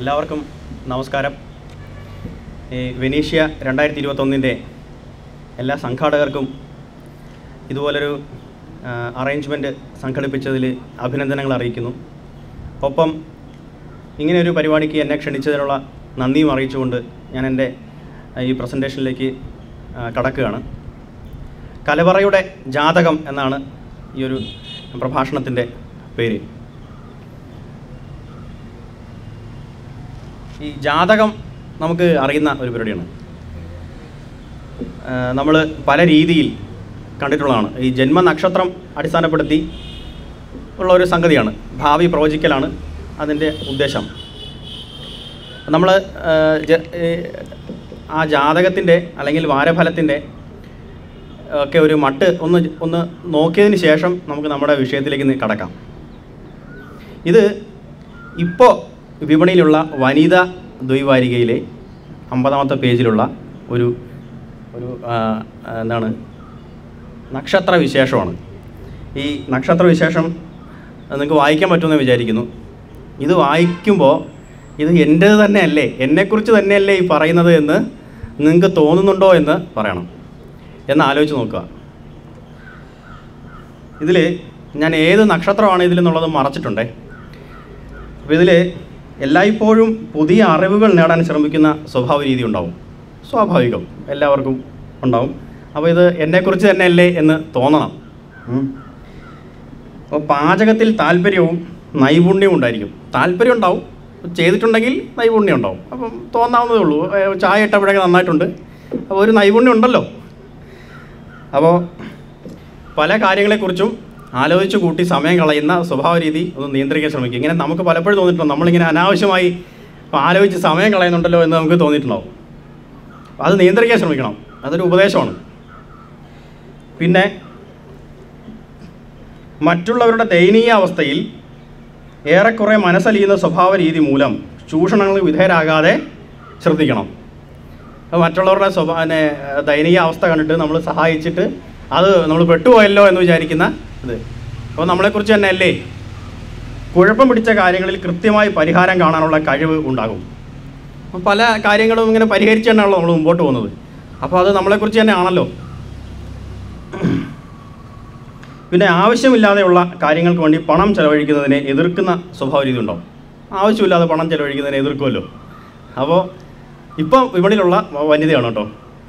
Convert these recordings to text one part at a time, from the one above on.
എല്ലാവർക്കും നമസ്കാരം ഈ വെനീഷ്യ രണ്ടായിരത്തി ഇരുപത്തൊന്നിൻ്റെ എല്ലാ സംഘാടകർക്കും ഇതുപോലൊരു അറേഞ്ച്മെൻറ്റ് സംഘടിപ്പിച്ചതിൽ അഭിനന്ദനങ്ങൾ അറിയിക്കുന്നു ഒപ്പം ഇങ്ങനെ ഒരു പരിപാടിക്ക് എന്നെ ക്ഷണിച്ചതിനുള്ള നന്ദിയും അറിയിച്ചുകൊണ്ട് ഞാൻ എൻ്റെ ഈ പ്രസൻറ്റേഷനിലേക്ക് ആ, കടക്കുകയാണ് കലവറയുടെ ജാതകം എന്നാണ് ഈ ഒരു പ്രഭാഷണത്തിൻ്റെ പേര് ഈ ജാതകം നമുക്ക് അറിയുന്ന ഒരു പരിപാടിയാണ് നമ്മൾ പല രീതിയിൽ കണ്ടിട്ടുള്ളതാണ് ഈ ജന്മനക്ഷത്രം അടിസ്ഥാനപ്പെടുത്തി ഉള്ള ഒരു സംഗതിയാണ് ഭാവി പ്രവചിക്കലാണ് അതിൻ്റെ ഉദ്ദേശം നമ്മൾ ആ ജാതകത്തിൻ്റെ അല്ലെങ്കിൽ വാരഫലത്തിൻ്റെ ഒക്കെ ഒരു മട്ട് ഒന്ന് ഒന്ന് നോക്കിയതിന് ശേഷം നമുക്ക് നമ്മുടെ വിഷയത്തിലേക്ക് നി- കടക്കാം ഇത് ഇപ്പോൾ വിപണിയിലുള്ള വനിത ദ്വൈവാരികയിലെ അമ്പതാമത്തെ പേജിലുള്ള ഒരു ഒരു ആ, ആ, എന്താണ് നക്ഷത്ര വിശേഷമാണ് ഈ നക്ഷത്ര വിശേഷം നിങ്ങൾക്ക് വായിക്കാൻ പറ്റുമെന്ന് വിചാരിക്കുന്നു ഇത് വായിക്കുമ്പോൾ ഇത് എൻ്റേത് തന്നെയല്ലേ എന്നെക്കുറിച്ച് തന്നെയല്ലേ ഈ പറയുന്നത് എന്ന് നിങ്ങൾക്ക് തോന്നുന്നുണ്ടോ എന്ന് പറയണം എന്ന് ആലോചിച്ച് നോക്കുക ഇതിൽ ഞാൻ ഏത് നക്ഷത്രമാണ് ഇതിലെന്നുള്ളത് മറച്ചിട്ടുണ്ടേ അപ്പോൾ ഇതിൽ എല്ലായ്പ്പോഴും പുതിയ അറിവുകൾ നേടാൻ ശ്രമിക്കുന്ന സ്വഭാവ രീതി ഉണ്ടാവും സ്വാഭാവികം എല്ലാവർക്കും ഉണ്ടാവും അപ്പോൾ ഇത് എന്നെക്കുറിച്ച് തന്നെയല്ലേ എന്ന് തോന്നണം ഉം. അപ്പോൾ പാചകത്തിൽ താല്പര്യവും നൈപുണ്യവും ഉണ്ടായിരിക്കും താല്പര്യം ഉണ്ടാവും ചെയ്തിട്ടുണ്ടെങ്കിൽ നൈപുണ്യം ഉണ്ടാവും അപ്പം തോന്നാവുന്നതേ ഉള്ളൂ ഏ, ചായ ഇട്ടപ്പോഴൊക്കെ നന്നായിട്ടുണ്ട് അപ്പോൾ ഒരു നൈപുണ്യം ഉണ്ടല്ലോ അപ്പോൾ പല കാര്യങ്ങളെക്കുറിച്ചും ആലോചിച്ച് കൂട്ടി സമയം കളയുന്ന സ്വഭാവ രീതി ഒന്ന് നിയന്ത്രിക്കാൻ ശ്രമിക്കുക ഇങ്ങനെ നമുക്ക് പലപ്പോഴും തോന്നിയിട്ടുണ്ടോ നമ്മളിങ്ങനെ അനാവശ്യമായി ആലോചിച്ച് സമയം കളയുന്നുണ്ടല്ലോ എന്ന് നമുക്ക് തോന്നിയിട്ടുണ്ടാവും അപ്പോൾ അത് നിയന്ത്രിക്കാൻ ശ്രമിക്കണം അതൊരു ഉപദേശമാണ് പിന്നെ മറ്റുള്ളവരുടെ ദയനീയ അവസ്ഥയിൽ ഏറെക്കുറെ മനസ്സലിയുന്ന സ്വഭാവ രീതി മൂലം ചൂഷണങ്ങൾക്ക് വിധേയരാകാതെ ശ്രദ്ധിക്കണം അപ്പോൾ മറ്റുള്ളവരുടെ സ്വഭാവ പിന്നെ, ദയനീയ അവസ്ഥ കണ്ടിട്ട് നമ്മൾ സഹായിച്ചിട്ട് അത് നമ്മൾ പെട്ടുപോയല്ലോ എന്ന് വിചാരിക്കുന്ന ഇത് അപ്പോൾ നമ്മളെക്കുറിച്ച് തന്നെ അല്ലേ കുഴപ്പം പിടിച്ച കാര്യങ്ങളിൽ കൃത്യമായി പരിഹാരം കാണാനുള്ള കഴിവ് ഉണ്ടാകും അപ്പോൾ പല കാര്യങ്ങളും ഇങ്ങനെ പരിഹരിച്ച് തന്നെയാണല്ലോ നമ്മൾ മുമ്പോട്ട് പോകുന്നത് അപ്പോൾ അത് നമ്മളെക്കുറിച്ച് തന്നെ ആണല്ലോ പിന്നെ ആവശ്യമില്ലാതെയുള്ള കാര്യങ്ങൾക്ക് വേണ്ടി പണം ചെലവഴിക്കുന്നതിനെ എതിർക്കുന്ന സ്വഭാവ രീതി ഉണ്ടാവും ആവശ്യമില്ലാതെ പണം ചെലവഴിക്കുന്നതിനെ എതിർക്കുമല്ലോ അപ്പോൾ ഇപ്പം വിപണിയിലുള്ള വനിതയാണ് കേട്ടോ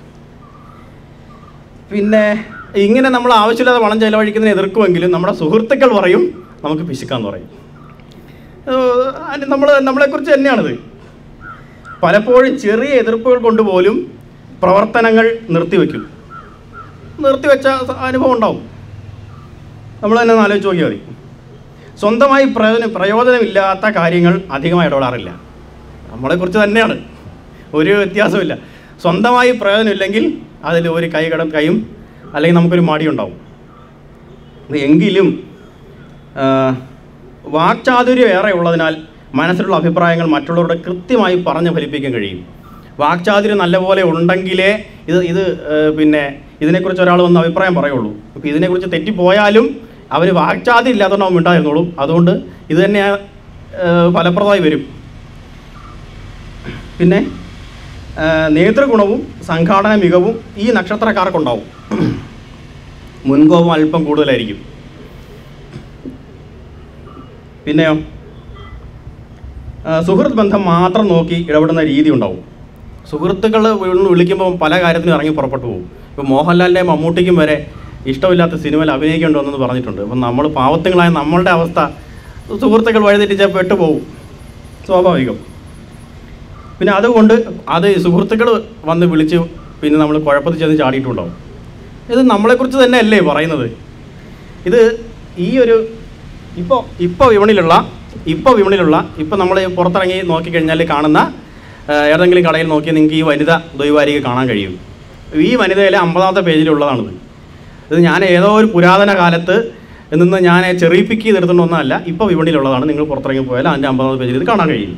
പിന്നെ ഇങ്ങനെ നമ്മൾ ആവശ്യമില്ലാതെ പണം ചെലവഴിക്കുന്നതിനെ എതിർക്കുമെങ്കിലും നമ്മുടെ സുഹൃത്തുക്കൾ പറയും നമുക്ക് പിശുക്കാന്ന് പറയും നമ്മൾ നമ്മളെക്കുറിച്ച് തന്നെയാണിത് പലപ്പോഴും ചെറിയ എതിർപ്പുകൾ കൊണ്ടുപോലും പ്രവർത്തനങ്ങൾ നിർത്തിവെക്കും നിർത്തിവെച്ച സ- അനുഭവം ഉണ്ടാവും നമ്മൾ തന്നെ ഒന്ന് ആലോചിച്ച് നോക്കിയാൽ മതി സ്വന്തമായി പ്രയോജനം പ്രയോജനമില്ലാത്ത കാര്യങ്ങൾ അധികമായി ഇടപെടാറില്ല നമ്മളെക്കുറിച്ച് തന്നെയാണ് ഒരു വ്യത്യാസമില്ല സ്വന്തമായി പ്രയോജനമില്ലെങ്കിൽ അതിൽ ഒരു കൈ കടം കൈയും അല്ലെങ്കിൽ നമുക്കൊരു മടിയുണ്ടാവും ഇത് എങ്കിലും ആ, വാക്ചാതുര്യം ഏറെ ഉള്ളതിനാൽ മനസ്സിലുള്ള അഭിപ്രായങ്ങൾ മറ്റുള്ളവരോട് കൃത്യമായി പറഞ്ഞ് ഫലിപ്പിക്കാൻ കഴിയും വാക്ചാതുര്യം നല്ലപോലെ ഉണ്ടെങ്കിലേ ഇത് ഇത് ഏ, പിന്നെ ഇതിനെക്കുറിച്ച് ഒരാൾ വന്ന് അഭിപ്രായം പറയുള്ളൂ അപ്പോൾ ഇതിനെക്കുറിച്ച് തെറ്റിപ്പോയാലും അവർ വാക്ചാതുര്യം ഇല്ലാത്തതുകൊണ്ട് അവൻ മിണ്ടായിരുന്നോളും അതുകൊണ്ട് ഇത് തന്നെ ഏ, ഫലപ്രദമായി വരും പിന്നെ ആ, നേതൃഗുണവും സംഘാടന മികവും ഈ നക്ഷത്രക്കാർക്കുണ്ടാവും മുൻകോപം അല്പം കൂടുതലായിരിക്കും പിന്നെയോ ആ, സുഹൃത്ത് ബന്ധം മാത്രം നോക്കി ഇടപെടുന്ന രീതി ഉണ്ടാവും സുഹൃത്തുക്കൾ വിളിക്കുമ്പോൾ പല കാര്യത്തിനും ഇറങ്ങി പുറപ്പെട്ടു പോകും ഇപ്പോൾ മോഹൻലാലിൻ്റെയും മമ്മൂട്ടിക്കും വരെ ഇഷ്ടമില്ലാത്ത സിനിമയിൽ അഭിനയിക്കേണ്ടതെന്ന് പറഞ്ഞിട്ടുണ്ട് അപ്പം നമ്മൾ പാവത്തുങ്ങളായ നമ്മളുടെ അവസ്ഥ സുഹൃത്തുക്കൾ വഴിതെറ്റിച്ചാൽ പെട്ടുപോകും സ്വാഭാവികം പിന്നെ അതുകൊണ്ട് അത് സുഹൃത്തുക്കൾ വന്ന് വിളിച്ച് പിന്നെ നമ്മൾ കുഴപ്പത്തിൽ ചെന്ന് ചാടിയിട്ടുണ്ടാവും ഇത് നമ്മളെക്കുറിച്ച് തന്നെ അല്ലേ പറയുന്നത് ഇത് ഈ ഒരു ഇപ്പോൾ ഇപ്പോൾ വിപണിയിലുള്ള ഇപ്പോൾ വിപണിയിലുള്ള ഇപ്പോൾ നമ്മൾ പുറത്തിറങ്ങി നോക്കിക്കഴിഞ്ഞാൽ കാണുന്ന ആ, ഏതെങ്കിലും കടയിൽ നോക്കി നിങ്ങൾക്ക് ഈ വനിത ദ്വൈവാരിക കാണാൻ കഴിയും ഈ വനിതയിലെ അമ്പതാമത്തെ പേജിലുള്ളതാണിത് ഇത് ഞാൻ ഏതോ ഒരു പുരാതന കാലത്ത് നിന്ന് ഞാൻ ചെറിയിപ്പിക്ക് എടുത്തുകൊണ്ട് ഒന്നല്ല ഇപ്പോൾ വിപണിയിലുള്ളതാണ് നിങ്ങൾ പുറത്തിറങ്ങി പോയാൽ അതിൻ്റെ അമ്പതാമത്തെ പേജിൽ ഇത് കാണാൻ കഴിയും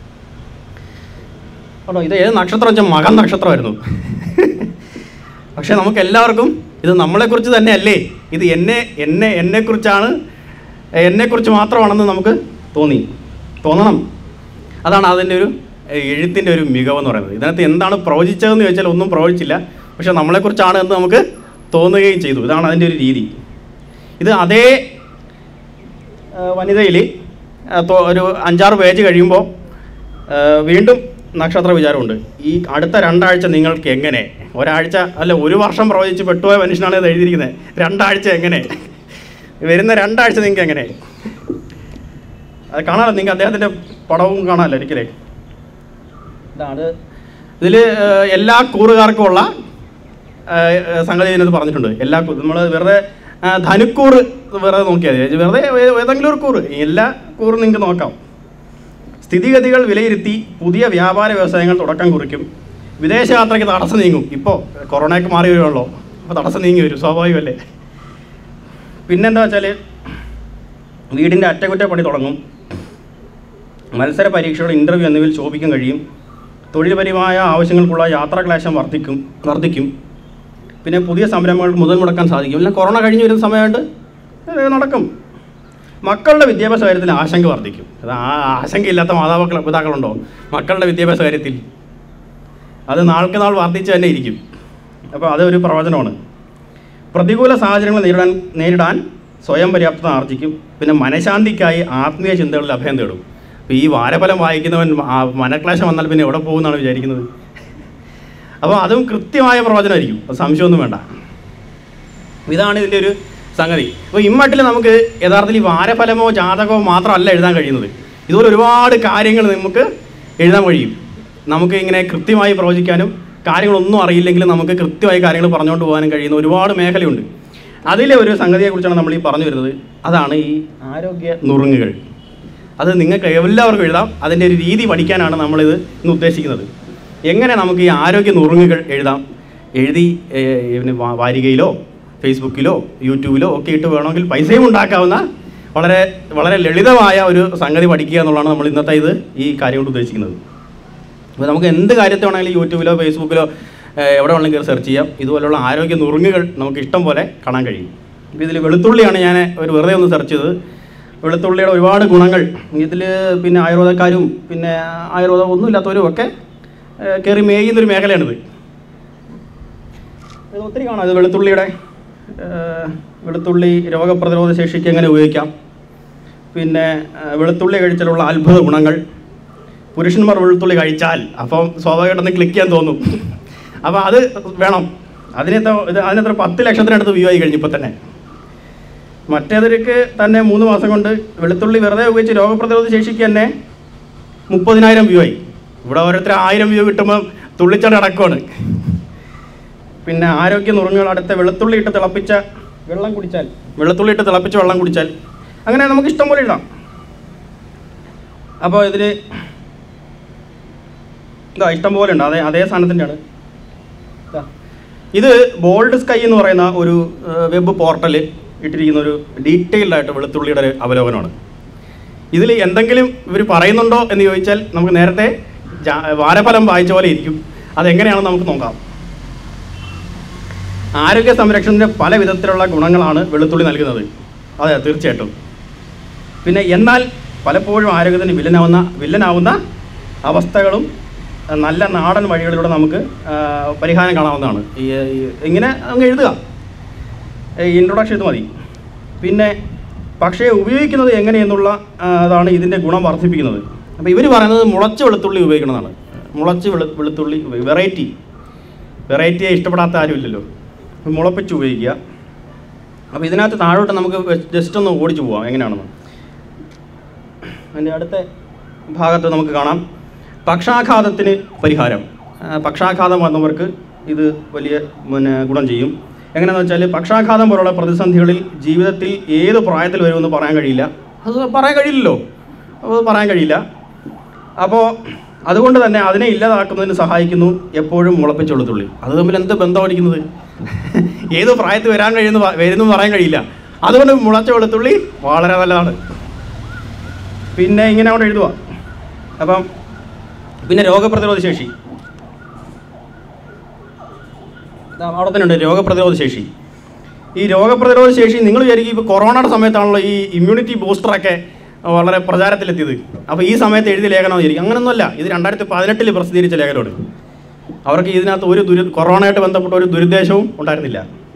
കേട്ടോ ഇത് ഏത് നക്ഷത്രം വെച്ചാൽ മകൻ നക്ഷത്രമായിരുന്നു പക്ഷേ നമുക്ക് എല്ലാവർക്കും ഇത് നമ്മളെക്കുറിച്ച് തന്നെ അല്ലേ ഇത് എന്നെ എന്നെ എന്നെക്കുറിച്ചാണ് എന്നെക്കുറിച്ച് മാത്രമാണെന്ന് നമുക്ക് തോന്നി തോന്നണം അതാണ് അതിൻ്റെ ഒരു എഴുത്തിൻ്റെ ഒരു മികവെന്ന് പറയുന്നത് ഇതിനകത്ത് എന്താണ് പ്രവചിച്ചതെന്ന് ചോദിച്ചാൽ ഒന്നും പ്രവചിച്ചില്ല പക്ഷെ നമ്മളെക്കുറിച്ചാണ് എന്ന് നമുക്ക് തോന്നുകയും ചെയ്തു ഇതാണ് അതിൻ്റെ ഒരു രീതി ഇത് അതേ വനിതയിൽ ഒരു അഞ്ചാറ് പേജ് കഴിയുമ്പോൾ ആ, വീണ്ടും നക്ഷത്ര വിചാരമുണ്ട് ഈ അടുത്ത രണ്ടാഴ്ച നിങ്ങൾക്ക് എങ്ങനെ ഒരാഴ്ച അല്ല ഒരു വർഷം പ്രവചിച്ച് പെട്ടുപോയ മനുഷ്യനാണ് ഇത് എഴുതിയിരിക്കുന്നത് രണ്ടാഴ്ച എങ്ങനെ വരുന്ന രണ്ടാഴ്ച നിങ്ങൾക്ക് എങ്ങനെ അത് കാണാമല്ലോ നിങ്ങൾക്ക് അദ്ദേഹത്തിൻ്റെ പടവും കാണാമല്ലോ ഒരിക്കലേ ഇതാണ് ഇതിൽ എല്ലാ കൂറുകാർക്കുമുള്ള ആ, ആ, സംഗതി ഇതിനകത്ത് പറഞ്ഞിട്ടുണ്ട് എല്ലാ നമ്മൾ വെറുതെ ആ, ധനുക്കൂറ് വെറുതെ നോക്കിയാൽ മതി വെറുതെ ഏ- ഏതെങ്കിലും ഒരു കൂറ് എല്ലാ കൂറും നിങ്ങൾക്ക് നോക്കാം സ്ഥിതിഗതികൾ വിലയിരുത്തി പുതിയ വ്യാപാര വ്യവസായങ്ങൾ തുടക്കം കുറിക്കും വിദേശയാത്രയ്ക്ക് തടസ്സം നീങ്ങും ഇപ്പോൾ കൊറോണയൊക്കെ മാറി വരുമല്ലോ അപ്പോൾ തടസ്സം നീങ്ങി വരും സ്വാഭാവികമല്ലേ പിന്നെന്താ വെച്ചാൽ വീടിൻ്റെ അറ്റകുറ്റപ്പണി തുടങ്ങും മത്സര പരീക്ഷകൾ ഇൻ്റർവ്യൂ എന്നിവയിൽ ശോഭിക്കാൻ കഴിയും തൊഴിൽപരമായ ആവശ്യങ്ങൾക്കുള്ള യാത്രാക്ലേശം വർദ്ധിക്കും വർദ്ധിക്കും പിന്നെ പുതിയ സംരംഭങ്ങൾക്ക് മുതൽ മുടക്കാൻ സാധിക്കും എല്ലാം കൊറോണ കഴിഞ്ഞ് വരുന്ന സമയമായിട്ട് ഇത് നടക്കും മക്കളുടെ വിദ്യാഭ്യാസ കാര്യത്തിൽ ആശങ്ക വർദ്ധിക്കും അത് ആ ആശങ്കയില്ലാത്ത മാതാപിതാക്കൾ പിതാക്കളുണ്ടോ മക്കളുടെ വിദ്യാഭ്യാസ കാര്യത്തിൽ അത് നാൾക്ക് നാൾ വർദ്ധിച്ച് തന്നെ ഇരിക്കും അപ്പോൾ അതൊരു പ്രവചനമാണ് പ്രതികൂല സാഹചര്യങ്ങൾ നേരിടാൻ നേരിടാൻ സ്വയം പര്യാപ്തത ആർജിക്കും പിന്നെ മനഃശാന്തിക്കായി ആത്മീയ ചിന്തകളിൽ അഭയം തേടും അപ്പോൾ ഈ വാരഫലം വായിക്കുന്നവൻ ആ മനക്ലേശം വന്നാൽ പിന്നെ എവിടെ പോകുമെന്നാണ് വിചാരിക്കുന്നത് അപ്പോൾ അതും കൃത്യമായ പ്രവചനമായിരിക്കും അത് സംശയമൊന്നും വേണ്ട ഇതാണ് ഇതിൻ്റെ ഒരു സംഗതി അപ്പോൾ ഇമ്മട്ടിൽ നമുക്ക് യഥാർത്ഥത്തിൽ ഈ വാരഫലമോ ജാതകമോ മാത്രമല്ല എഴുതാൻ കഴിയുന്നത് ഇതുപോലെ ഒരുപാട് കാര്യങ്ങൾ നമുക്ക് എഴുതാൻ കഴിയും നമുക്ക് ഇങ്ങനെ കൃത്യമായി പ്രവചിക്കാനും കാര്യങ്ങളൊന്നും അറിയില്ലെങ്കിലും നമുക്ക് കൃത്യമായി കാര്യങ്ങൾ പറഞ്ഞുകൊണ്ട് പോകാനും കഴിയുന്ന ഒരുപാട് മേഖലയുണ്ട് അതിലെ ഒരു സംഗതിയെക്കുറിച്ചാണ് നമ്മൾ ഈ പറഞ്ഞു വരുന്നത് അതാണ് ഈ ആരോഗ്യ നുറുങ്ങുകൾ അത് നിങ്ങൾക്ക് എല്ലാവർക്കും എഴുതാം അതിൻ്റെ ഒരു രീതി പഠിക്കാനാണ് നമ്മളിത് ഇന്ന് ഉദ്ദേശിക്കുന്നത് എങ്ങനെ നമുക്ക് ഈ ആരോഗ്യ നുറുങ്ങുകൾ എഴുതാം എഴുതി ഏഹ്, പിന്നെ വാ- വാരികയിലോ ഫേസ്ബുക്കിലോ യൂട്യൂബിലോ ഒക്കെ ഇട്ട് വേണമെങ്കിൽ പൈസയും ഉണ്ടാക്കാവുന്ന വളരെ വളരെ ലളിതമായ ഒരു സംഗതി പഠിക്കുക എന്നുള്ളതാണ് നമ്മൾ ഇന്നത്തെ ഇത് ഈ കാര്യം കൊണ്ട് ഉദ്ദേശിക്കുന്നത് അപ്പോൾ നമുക്ക് എന്ത് കാര്യത്തെ വേണമെങ്കിലും യൂട്യൂബിലോ ഫേസ്ബുക്കിലോ ഏഹ്, എവിടെ വേണമെങ്കിലും കയറി സെർച്ച് ചെയ്യാം ഇതുപോലുള്ള ആരോഗ്യ നുറുങ്ങുകൾ നമുക്ക് ഇഷ്ടം പോലെ കാണാൻ കഴിയും ഇപ്പോൾ ഇതിൽ വെളുത്തുള്ളിയാണ് ഞാൻ ഒരു വെറുതെ ഒന്ന് സെർച്ച് ചെയ്തത് വെളുത്തുള്ളിയുടെ ഒരുപാട് ഗുണങ്ങൾ ഇതിൽ പിന്നെ ആയുർവേദക്കാരും പിന്നെ ആയുർവേദം ഒന്നുമില്ലാത്തവരും ഒക്കെ ഏഹ്, കയറി മേയുന്നൊരു മേഖലയാണിത് ഇത് ഒത്തിരി കാണാം ഇത് വെളുത്തുള്ളിയുടെ ഏഹ്, വെളുത്തുള്ളി രോഗപ്രതിരോധ ശേഷിക്ക് എങ്ങനെ ഉപയോഗിക്കാം പിന്നെ ഏഹ്, വെളുത്തുള്ളി കഴിച്ചാലുള്ള അത്ഭുത ഗുണങ്ങൾ പുരുഷന്മാർ വെളുത്തുള്ളി കഴിച്ചാൽ അപ്പം സ്വാഭാവികമായിട്ടൊന്ന് ക്ലിക്ക് ചെയ്യാൻ തോന്നും അപ്പോൾ അത് വേണം അതിനെത്ര ഇത് അതിനെത്ര പത്ത് ലക്ഷത്തിനടുത്ത് വ്യൂ ആയി കഴിഞ്ഞു ഇപ്പോൾ തന്നെ മറ്റേതൊരുക്ക് തന്നെ മൂന്ന് മാസം കൊണ്ട് വെളുത്തുള്ളി വെറുതെ ഉപയോഗിച്ച് രോഗപ്രതിരോധ ശേഷിക്ക് തന്നെ മുപ്പതിനായിരം വ്യൂ ആയി ഇവിടെ ഓരോരുത്തർ ആയിരം വ്യൂ കിട്ടുമ്പോൾ തുള്ളിച്ചട അടക്കമാണ് പിന്നെ ആരോഗ്യ നുറുങ്ങുകൾ അടുത്ത വെളുത്തുള്ളി ഇട്ട് തിളപ്പിച്ച വെള്ളം കുടിച്ചാൽ വെളുത്തുള്ളി ഇട്ട് തിളപ്പിച്ച വെള്ളം കുടിച്ചാൽ അങ്ങനെ നമുക്ക് ഇഷ്ടം പോലെ ഇടാം അപ്പോൾ ഇതിൽ ഇതാ ഇഷ്ടം പോലെ ഉണ്ട് അതേ അതേ സാധനത്തിൻ്റെയാണ് ഇതാ. ഇത് ബോൾഡ് സ്കൈ എന്ന് പറയുന്ന ഒരു വെബ് പോർട്ടൽ ഇട്ടിരിക്കുന്ന ഒരു ഡീറ്റെയിൽഡ് ആയിട്ട് വെളുത്തുള്ളിയുടെ ഒരു അവലോകനമാണ് ഇതിൽ എന്തെങ്കിലും ഇവർ പറയുന്നുണ്ടോ എന്ന് ചോദിച്ചാൽ നമുക്ക് നേരത്തെ ജാ- വാരഫലം വായിച്ച പോലെ ഇരിക്കും അതെങ്ങനെയാണെന്ന് നമുക്ക് നോക്കാം ആരോഗ്യ സംരക്ഷണത്തിൻ്റെ പല വിധത്തിലുള്ള ഗുണങ്ങളാണ് വെളുത്തുള്ളി നൽകുന്നത് അതെ തീർച്ചയായിട്ടും പിന്നെ എന്നാൽ പലപ്പോഴും ആരോഗ്യത്തിന് വില്ലനാവുന്ന വില്ലനാവുന്ന അവസ്ഥകളും അഹ് നല്ല നാടൻ വഴികളിലൂടെ നമുക്ക് ആ, പരിഹാരം കാണാവുന്നതാണ് ഈ ഈ- ഇങ്ങനെ അങ്ങ് എഴുതുക ഇൻട്രൊഡക്ഷൻ ഇത് മതി പിന്നെ പക്ഷേ ഉപയോഗിക്കുന്നത് എങ്ങനെയെന്നുള്ള ആ, അതാണ് ഇതിൻ്റെ ഗുണം വർദ്ധിപ്പിക്കുന്നത് അപ്പോൾ ഇവർ പറയുന്നത് മുളച്ച് വെളുത്തുള്ളി ഉപയോഗിക്കണമെന്നാണ് മുളച്ച് വെളു വെളുത്തുള്ളി വെറൈറ്റി വെറൈറ്റിയെ ഇഷ്ടപ്പെടാത്ത ആരുമില്ലല്ലോ അപ്പോൾ മുളപ്പിച്ച് ഉപയോഗിക്കുക അപ്പോൾ ഇതിനകത്ത് താഴോട്ട് നമുക്ക് ജസ്റ്റ് ഒന്ന് ഓടിച്ചു പോവാം എങ്ങനെയാണെന്ന് അതിൻ്റെ അടുത്ത ഭാഗത്ത് നമുക്ക് കാണാം പക്ഷാഘാതത്തിന് പരിഹാരം ആ, പക്ഷാഘാതം വന്നവർക്ക് ഇത് വലിയ പിന്നെ ഗുണം ചെയ്യും എങ്ങനെയാണെന്ന് വെച്ചാൽ പക്ഷാഘാതം പോലുള്ള പ്രതിസന്ധികളിൽ ജീവിതത്തിൽ ഏത് പ്രായത്തിൽ വരുമെന്ന് പറയാൻ കഴിയില്ല അത് പറയാൻ കഴിയില്ലല്ലോ അത് പറയാൻ കഴിയില്ല അപ്പോൾ അതുകൊണ്ട് തന്നെ അതിനെ ഇല്ലാതാക്കുന്നതിന് സഹായിക്കുന്നു എപ്പോഴും മുളപ്പിച്ച വെളുത്തുള്ളി അത് തമ്മിൽ എന്ത് ബന്ധമായിരിക്കുന്നത് ഏത് പ്രായത്തിൽ വരാൻ കഴിയുന്ന വരുന്നു പറയാൻ കഴിയില്ല അതുകൊണ്ട് മുളച്ച വെളുത്തുള്ളി വളരെ നല്ലതാണ് പിന്നെ ഇങ്ങനെ അവിടെ എഴുതുക അപ്പം പിന്നെ രോഗപ്രതിരോധ ശേഷി ദാ അവിടെ തന്നെ ഉണ്ട് രോഗപ്രതിരോധ ശേഷി ഈ രോഗപ്രതിരോധ ശേഷി നിങ്ങൾ വിചാരിക്കും ഇപ്പോൾ കൊറോണയുടെ സമയത്താണല്ലോ ഈ ഇമ്മ്യൂണിറ്റി ബൂസ്റ്ററൊക്കെ വളരെ പ്രചാരത്തിലെത്തിയത് അപ്പോൾ ഈ സമയത്ത് എഴുതിയ ലേഖനമായിരിക്കും അങ്ങനൊന്നുമല്ല ഇത് രണ്ടായിരത്തി പതിനെട്ടിൽ പ്രസിദ്ധീകരിച്ച ലേഖനമാണ് അവർക്ക് ഇതിനകത്ത് ഒരു ദുരി കൊറോണയായിട്ട് ബന്ധപ്പെട്ട ഒരു ദുരുദ്ദേശവും ഉണ്ടായിരുന്നില്ല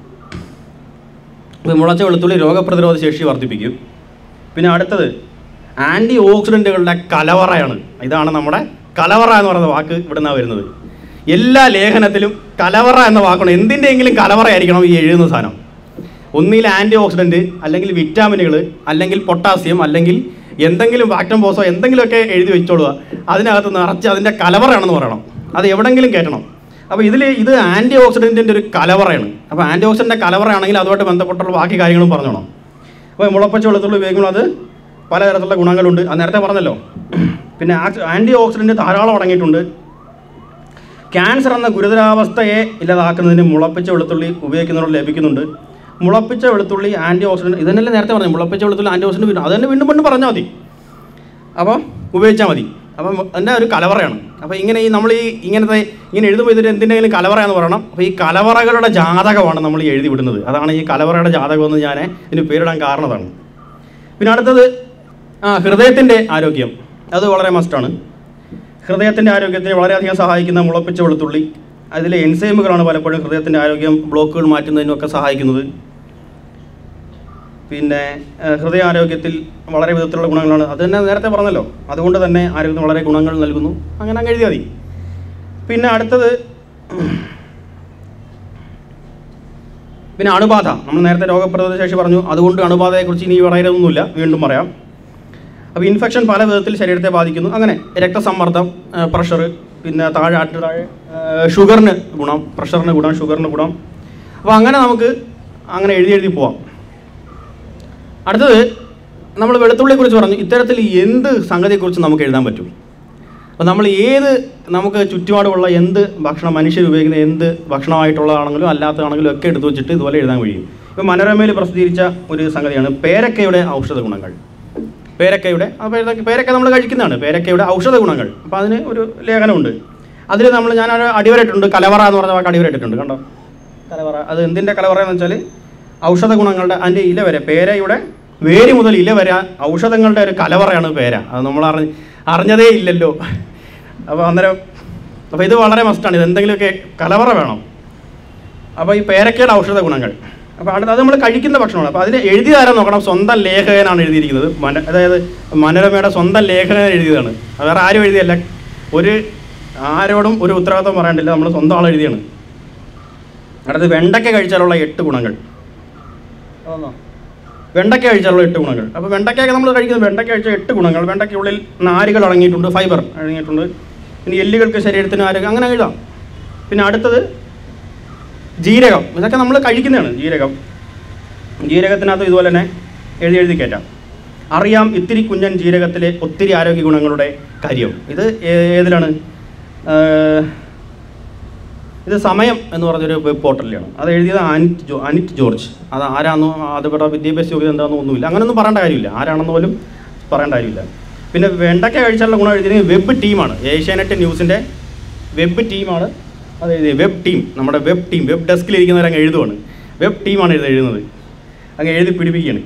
ഇത് മുളച്ച വെളുത്തുള്ളി രോഗപ്രതിരോധ ശേഷി വർദ്ധിപ്പിക്കും പിന്നെ അടുത്തത് ആൻറ്റി ഓക്സിഡൻറ്റുകളുടെ കലവറയാണ് ഇതാണ് നമ്മുടെ കലവറ എന്ന് പറയുന്ന വാക്ക് ഇവിടെ നിന്നാണ് വരുന്നത് എല്ലാ ലേഖനത്തിലും കലവറ എന്ന വാക്കാണ് എന്തിൻ്റെയെങ്കിലും കലവറ ആയിരിക്കണം ഈ എഴുതുന്ന സാധനം ഒന്നിൽ ആൻറ്റി ഓക്സിഡൻറ്റ് അല്ലെങ്കിൽ വിറ്റാമിനുകൾ അല്ലെങ്കിൽ പൊട്ടാസ്യം അല്ലെങ്കിൽ എന്തെങ്കിലും വാക്ടം പോസോ എന്തെങ്കിലുമൊക്കെ എഴുതി വെച്ചോളുക അതിനകത്ത് നിറച്ച് അതിൻ്റെ കലവറയാണെന്ന് പറയണം അത് എവിടെങ്കിലും കയറ്റണം അപ്പോൾ ഇതിൽ ഇത് ആൻറ്റി ഓക്സിഡൻറ്റിൻ്റെ ഒരു കലവറയാണ് അപ്പോൾ ആൻറ്റി ഓക്സിഡൻ്റെ കലവറയാണെങ്കിൽ അതുമായിട്ട് ബന്ധപ്പെട്ടുള്ള ബാക്കി കാര്യങ്ങളും പറഞ്ഞോണം അപ്പോൾ മുളപ്പച്ച വെള്ളത്തുള്ളി ഉപയോഗിക്കുമ്പോൾ അത് പലതരത്തിലുള്ള ഗുണങ്ങളുണ്ട് അത് നേരത്തെ പറഞ്ഞല്ലോ പിന്നെ ആൻറ്റി ഓക്സിഡൻറ്റ് ധാരാളം അടങ്ങിയിട്ടുണ്ട് ക്യാൻസർ എന്ന ഗുരുതരാവസ്ഥയെ ഇല്ലാതാക്കുന്നതിന് മുളപ്പിച്ച വെളുത്തുള്ളി ഉപയോഗിക്കുന്നവർ ലഭിക്കുന്നുണ്ട് മുളപ്പിച്ച വെളുത്തുള്ളി ആൻറ്റി ഓക്സിഡൻറ്റ് ഇതന്നെയല്ലേ നേരത്തെ പറഞ്ഞു മുളപ്പിച്ച വെളുത്തുള്ളി ആൻറ്റി ഓക്സിഡൻറ്റ് വീണ്ടും അത് തന്നെ വീണ്ടും വീണ്ടും പറഞ്ഞാൽ മതി അപ്പോൾ ഉപയോഗിച്ചാൽ മതി അപ്പം അതിൻ്റെ ഒരു കലവറയാണ് അപ്പോൾ ഇങ്ങനെ ഈ നമ്മൾ ഈ ഇങ്ങനത്തെ ഇങ്ങനെ എഴുതുമ്പോൾ ഇതിന് എന്തിൻ്റെങ്കിലും കലവറയാന്ന് പറയണം അപ്പോൾ ഈ കലവറകളുടെ ജാതകമാണ് നമ്മൾ ഈ എഴുതി വിടുന്നത് അതാണ് ഈ കലവറയുടെ ജാതകം എന്ന് ഞാൻ ഇതിന് പേരിടാൻ കാരണതാണ് പിന്നെ അടുത്തത് ആ ഹൃദയത്തിൻ്റെ ആരോഗ്യം അത് വളരെ മസ്റ്റാണ് ഹൃദയത്തിൻ്റെ ആരോഗ്യത്തിന് വളരെയധികം സഹായിക്കുന്ന മുളപ്പിച്ച വെളുത്തുള്ളി അതിലെ എൻസൈമുകളാണ് പലപ്പോഴും ഹൃദയത്തിൻ്റെ ആരോഗ്യം ബ്ലോക്കുകൾ മാറ്റുന്നതിനൊക്കെ സഹായിക്കുന്നത് പിന്നെ ഏഹ്, ഹൃദയാരോഗ്യത്തിൽ വളരെ വിധത്തിലുള്ള ഗുണങ്ങളാണ് അത് തന്നെ നേരത്തെ പറഞ്ഞല്ലോ അതുകൊണ്ട് തന്നെ ആരോഗ്യത്തിന് വളരെ ഗുണങ്ങൾ നൽകുന്നു അങ്ങനെ അങ്ങ് എഴുതിയാൽ മതി പിന്നെ അടുത്തത് പിന്നെ അണുബാധ നമ്മൾ നേരത്തെ രോഗപ്രതിരോധ ശേഷി പറഞ്ഞു അതുകൊണ്ട് അണുബാധയെക്കുറിച്ച് ഇനി പറയുന്നൊന്നുമില്ല വീണ്ടും പറയാം അപ്പോൾ ഇൻഫെക്ഷൻ പല വിധത്തിൽ ശരീരത്തെ ബാധിക്കുന്നു അങ്ങനെ രക്തസമ്മർദ്ദം പ്രഷർ പിന്നെ താഴെ ആട്ട് താഴെ ഏഹ്, ഷുഗറിന് ഗുണം പ്രഷറിന് ഗുണം ഷുഗറിന് ഗുണം അപ്പോൾ അങ്ങനെ നമുക്ക് അങ്ങനെ എഴുതി എഴുതി പോവാം അടുത്തത് നമ്മൾ വെളുത്തുള്ളിയെക്കുറിച്ച് പറഞ്ഞു ഇത്തരത്തിൽ എന്ത് സംഗതിയെക്കുറിച്ച് നമുക്ക് എഴുതാൻ പറ്റും അപ്പോൾ നമ്മൾ ഏത് നമുക്ക് ചുറ്റുപാടുമുള്ള എന്ത് ഭക്ഷണം മനുഷ്യർ ഉപയോഗിക്കുന്ന എന്ത് ഭക്ഷണമായിട്ടുള്ളതാണെങ്കിലും അല്ലാത്തതാണെങ്കിലും ഒക്കെ എടുത്തു വെച്ചിട്ട് ഇതുപോലെ എഴുതാൻ കഴിയും ഇപ്പോൾ മനോരമയിൽ പ്രസിദ്ധീകരിച്ച ഒരു സംഗതിയാണ് പേരക്കയുടെ ഔഷധ ഗുണങ്ങൾ പേരക്കയുടെ അപ്പോൾ ഇതൊക്കെ പേരക്ക നമ്മൾ കഴിക്കുന്നതാണ് പേരക്കയുടെ ഔഷധ ഗുണങ്ങൾ അപ്പോൾ അതിന് ഒരു ലേഖനമുണ്ട് അതിൽ നമ്മൾ ഞാൻ ഒരു അടിവരയിട്ടുണ്ട് കലവറ എന്ന് പറഞ്ഞ വാക്ക് അടിവരയിട്ടിട്ടുണ്ട് കണ്ടോ കലവറ അത് എന്തിൻ്റെ കലവറ എന്ന് വെച്ചാൽ ഔഷധ ഗുണങ്ങളുടെ അതിൻ്റെ ഇല വരെ പേരയുടെ വേര് മുതൽ ഇല വരെ ഔഷധങ്ങളുടെ ഒരു കലവറയാണ് പേര അത് നമ്മൾ അറിഞ്ഞ് അറിഞ്ഞതേ ഇല്ലല്ലോ അപ്പോൾ അന്നേരം അപ്പോൾ ഇത് വളരെ മസ്റ്റാണ് ഇത് എന്തെങ്കിലുമൊക്കെ കലവറ വേണം അപ്പോൾ ഈ പേരക്കയുടെ ഔഷധ ഗുണങ്ങൾ അപ്പോൾ അടുത്ത അത് നമ്മൾ കഴിക്കുന്ന ഭക്ഷണമാണ് അപ്പോൾ അതിന് എഴുതിയതാരം നോക്കണം സ്വന്തം ലേഖകനാണ് എഴുതിയിരിക്കുന്നത് മന അതായത് മനോരമയുടെ സ്വന്തം ലേഖകൻ എഴുതിയതാണ് അത് വേറെ ആരും എഴുതിയല്ല ഒരു ആരോടും ഒരു ഉത്തരവാദിത്വം പറയേണ്ടില്ല നമ്മൾ സ്വന്തം ആൾ എഴുതിയാണ് അടുത്ത് വെണ്ടയ്ക്ക കഴിച്ചാലുള്ള എട്ട് ഗുണങ്ങൾ അതൊന്നോ വെണ്ടയ്ക്ക കഴിച്ചാലുള്ള എട്ട് ഗുണങ്ങൾ അപ്പോൾ വെണ്ടയ്ക്കൊക്കെ നമ്മൾ കഴിക്കുന്നത് വെണ്ടയ്ക്ക കഴിച്ച എട്ട് ഗുണങ്ങൾ വെണ്ടയ്ക്കുള്ളിൽ നാരുകൾ അടങ്ങിയിട്ടുണ്ട് ഫൈബർ അടങ്ങിയിട്ടുണ്ട് പിന്നെ എല്ലുകൾക്ക് ശരീരത്തിന് ആരോഗ്യം അങ്ങനെ എഴുതാം പിന്നെ അടുത്തത് ജീരകം ഇതൊക്കെ നമ്മൾ കഴിക്കുന്നതാണ് ജീരകം ജീരകത്തിനകത്ത് ഇതുപോലെ തന്നെ എഴുതി എഴുതി കയറ്റാം അറിയാം ഇത്തിരി കുഞ്ഞൻ ജീരകത്തിലെ ഒത്തിരി ആരോഗ്യ ഗുണങ്ങളുടെ കാര്യം ഇത് ഏ- ഏതിലാണ് ഏഹ്, ഇത് സമയം എന്ന് പറഞ്ഞൊരു വെബ് പോർട്ടലിലാണ് അത് എഴുതിയത് അനിറ്റ് ജോ അനിറ്റ് ജോർജ് അത് ആരാണെന്നോ അതുപോലെ വിദ്യാഭ്യാസ യോഗ്യത എന്താണെന്നോ ഒന്നുമില്ല അങ്ങനെയൊന്നും പറയേണ്ട കാര്യമില്ല ആരാണെന്ന് പോലും പറയേണ്ട കാര്യമില്ല പിന്നെ വെണ്ടയ്ക്ക കഴിച്ചാലുള്ള ഗുണം എഴുതിയത് വെബ് ടീമാണ് ഏഷ്യാനെറ്റ് ന്യൂസിൻ്റെ വെബ് ടീമാണ് അത് എഴുതിയത് വെബ് ടീം നമ്മുടെ വെബ് ടീം വെബ് ഡെസ്കിൽ ഇരിക്കുന്നവർ അങ്ങ് എഴുതുവാണ് വെബ് ടീമാണ് ഇത് എഴുതുന്നത് അങ്ങ് എഴുതി പിടിപ്പിക്കുകയാണ്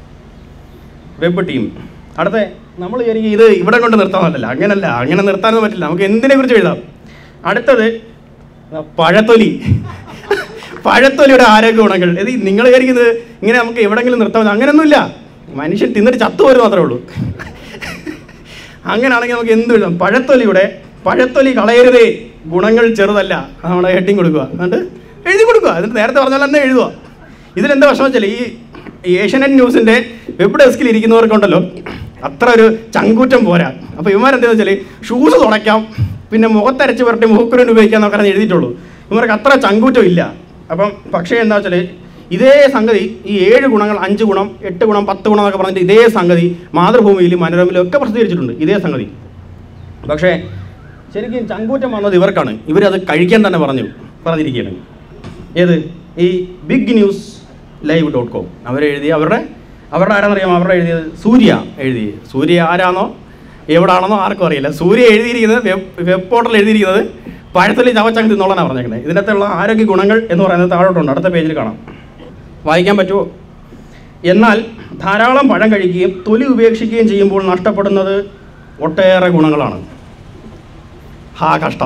വെബ് ടീം അടുത്ത നമ്മൾ വിചാരിക്കും ഇത് ഇവിടെ കൊണ്ട് നിർത്താൻ അങ്ങനല്ല അങ്ങനെ നിർത്താനൊന്നും പറ്റില്ല നമുക്ക് എന്തിനെ കുറിച്ച് എഴുതാം അടുത്തത് പഴത്തൊലി പഴത്തൊലിയുടെ ആരോഗ്യ ഗുണങ്ങൾ ഇത് നിങ്ങൾ വിചാരിക്കുന്നത് ഇങ്ങനെ നമുക്ക് എവിടെങ്കിലും നിർത്താൻ അങ്ങനെയൊന്നുമില്ല മനുഷ്യൻ തിന്നിട്ട് ചത്തുപോരും മാത്രമേ ഉള്ളൂ അങ്ങനെയാണെങ്കിൽ നമുക്ക് എന്ത് എഴുതാം പഴത്തൊലിയുടെ പഴത്തൊലി കളയരുതേ ഗുണങ്ങൾ ചെറുതല്ല നമ്മുടെ ഹെഡിങ് കൊടുക്കുക അതുകൊണ്ട് എഴുതി കൊടുക്കുക എന്നിട്ട് നേരത്തെ പറഞ്ഞ പോലെ തന്നെ എഴുതുക ഇതിലെന്താ പ്രശ്നം വെച്ചാൽ ഈ ഈ ഏഷ്യാനെറ്റ് ന്യൂസിൻ്റെ വെബ് ഡെസ്കിൽ ഇരിക്കുന്നവർക്കുണ്ടല്ലോ അത്ര ഒരു ചങ്കൂറ്റം പോരാ അപ്പോൾ ഇവന്മാരെന്താണെന്ന് വെച്ചാൽ ഷൂസ് തുടയ്ക്കാം പിന്നെ മുഖത്തരച്ച് പുരട്ടി മുഖക്കുരുണ്ട് ഉപയോഗിക്കാം എന്നൊക്കെ എഴുതിയിട്ടുള്ളൂ ഇവർക്ക് അത്ര ചങ്കൂറ്റം ഇല്ല അപ്പം പക്ഷേ എന്താ വെച്ചാൽ ഇതേ സംഗതി ഈ ഏഴ് ഗുണങ്ങൾ അഞ്ച് ഗുണം എട്ട് ഗുണം പത്ത് ഗുണം എന്നൊക്കെ പറഞ്ഞിട്ട് ഇതേ സംഗതി മാതൃഭൂമിയിലും മനോരമയിലും ഒക്കെ പ്രസിദ്ധീകരിച്ചിട്ടുണ്ട് ഇതേ സംഗതി പക്ഷേ ശരിക്കും ചങ്കൂറ്റം വന്നത് ഇവർക്കാണ് ഇവരത് കഴിക്കാൻ തന്നെ പറഞ്ഞു പറഞ്ഞിരിക്കുകയാണ് ഏത് ഈ big news live dot com അവരെഴുതിയ അവരുടെ അവരുടെ ആരാണെന്നറിയാമോ അവരുടെ എഴുതിയത് സൂര്യ എഴുതി സൂര്യ ആരാണോ എവിടാണെന്നോ ആർക്കും അറിയില്ല സൂര്യ എഴുതിയിരിക്കുന്നത് വെബ് വെബ് പോർട്ടൽ എഴുതിയിരിക്കുന്നത് പഴത്തൊലി ചവച്ചങ്ങ് തിന്നോളാനാണ് പറഞ്ഞേക്കുന്നത് ഇതിനകത്തുള്ള ആരോഗ്യ ഗുണങ്ങൾ എന്ന് പറയുന്നത് താഴോട്ടുണ്ട് അടുത്ത പേജിൽ കാണാം വായിക്കാൻ പറ്റുമോ എന്നാൽ ധാരാളം പഴം കഴിക്കുകയും തൊലി ഉപേക്ഷിക്കുകയും ചെയ്യുമ്പോൾ നഷ്ടപ്പെടുന്നത് ഒട്ടേറെ ഗുണങ്ങളാണ് ഹാ കഷ്ടം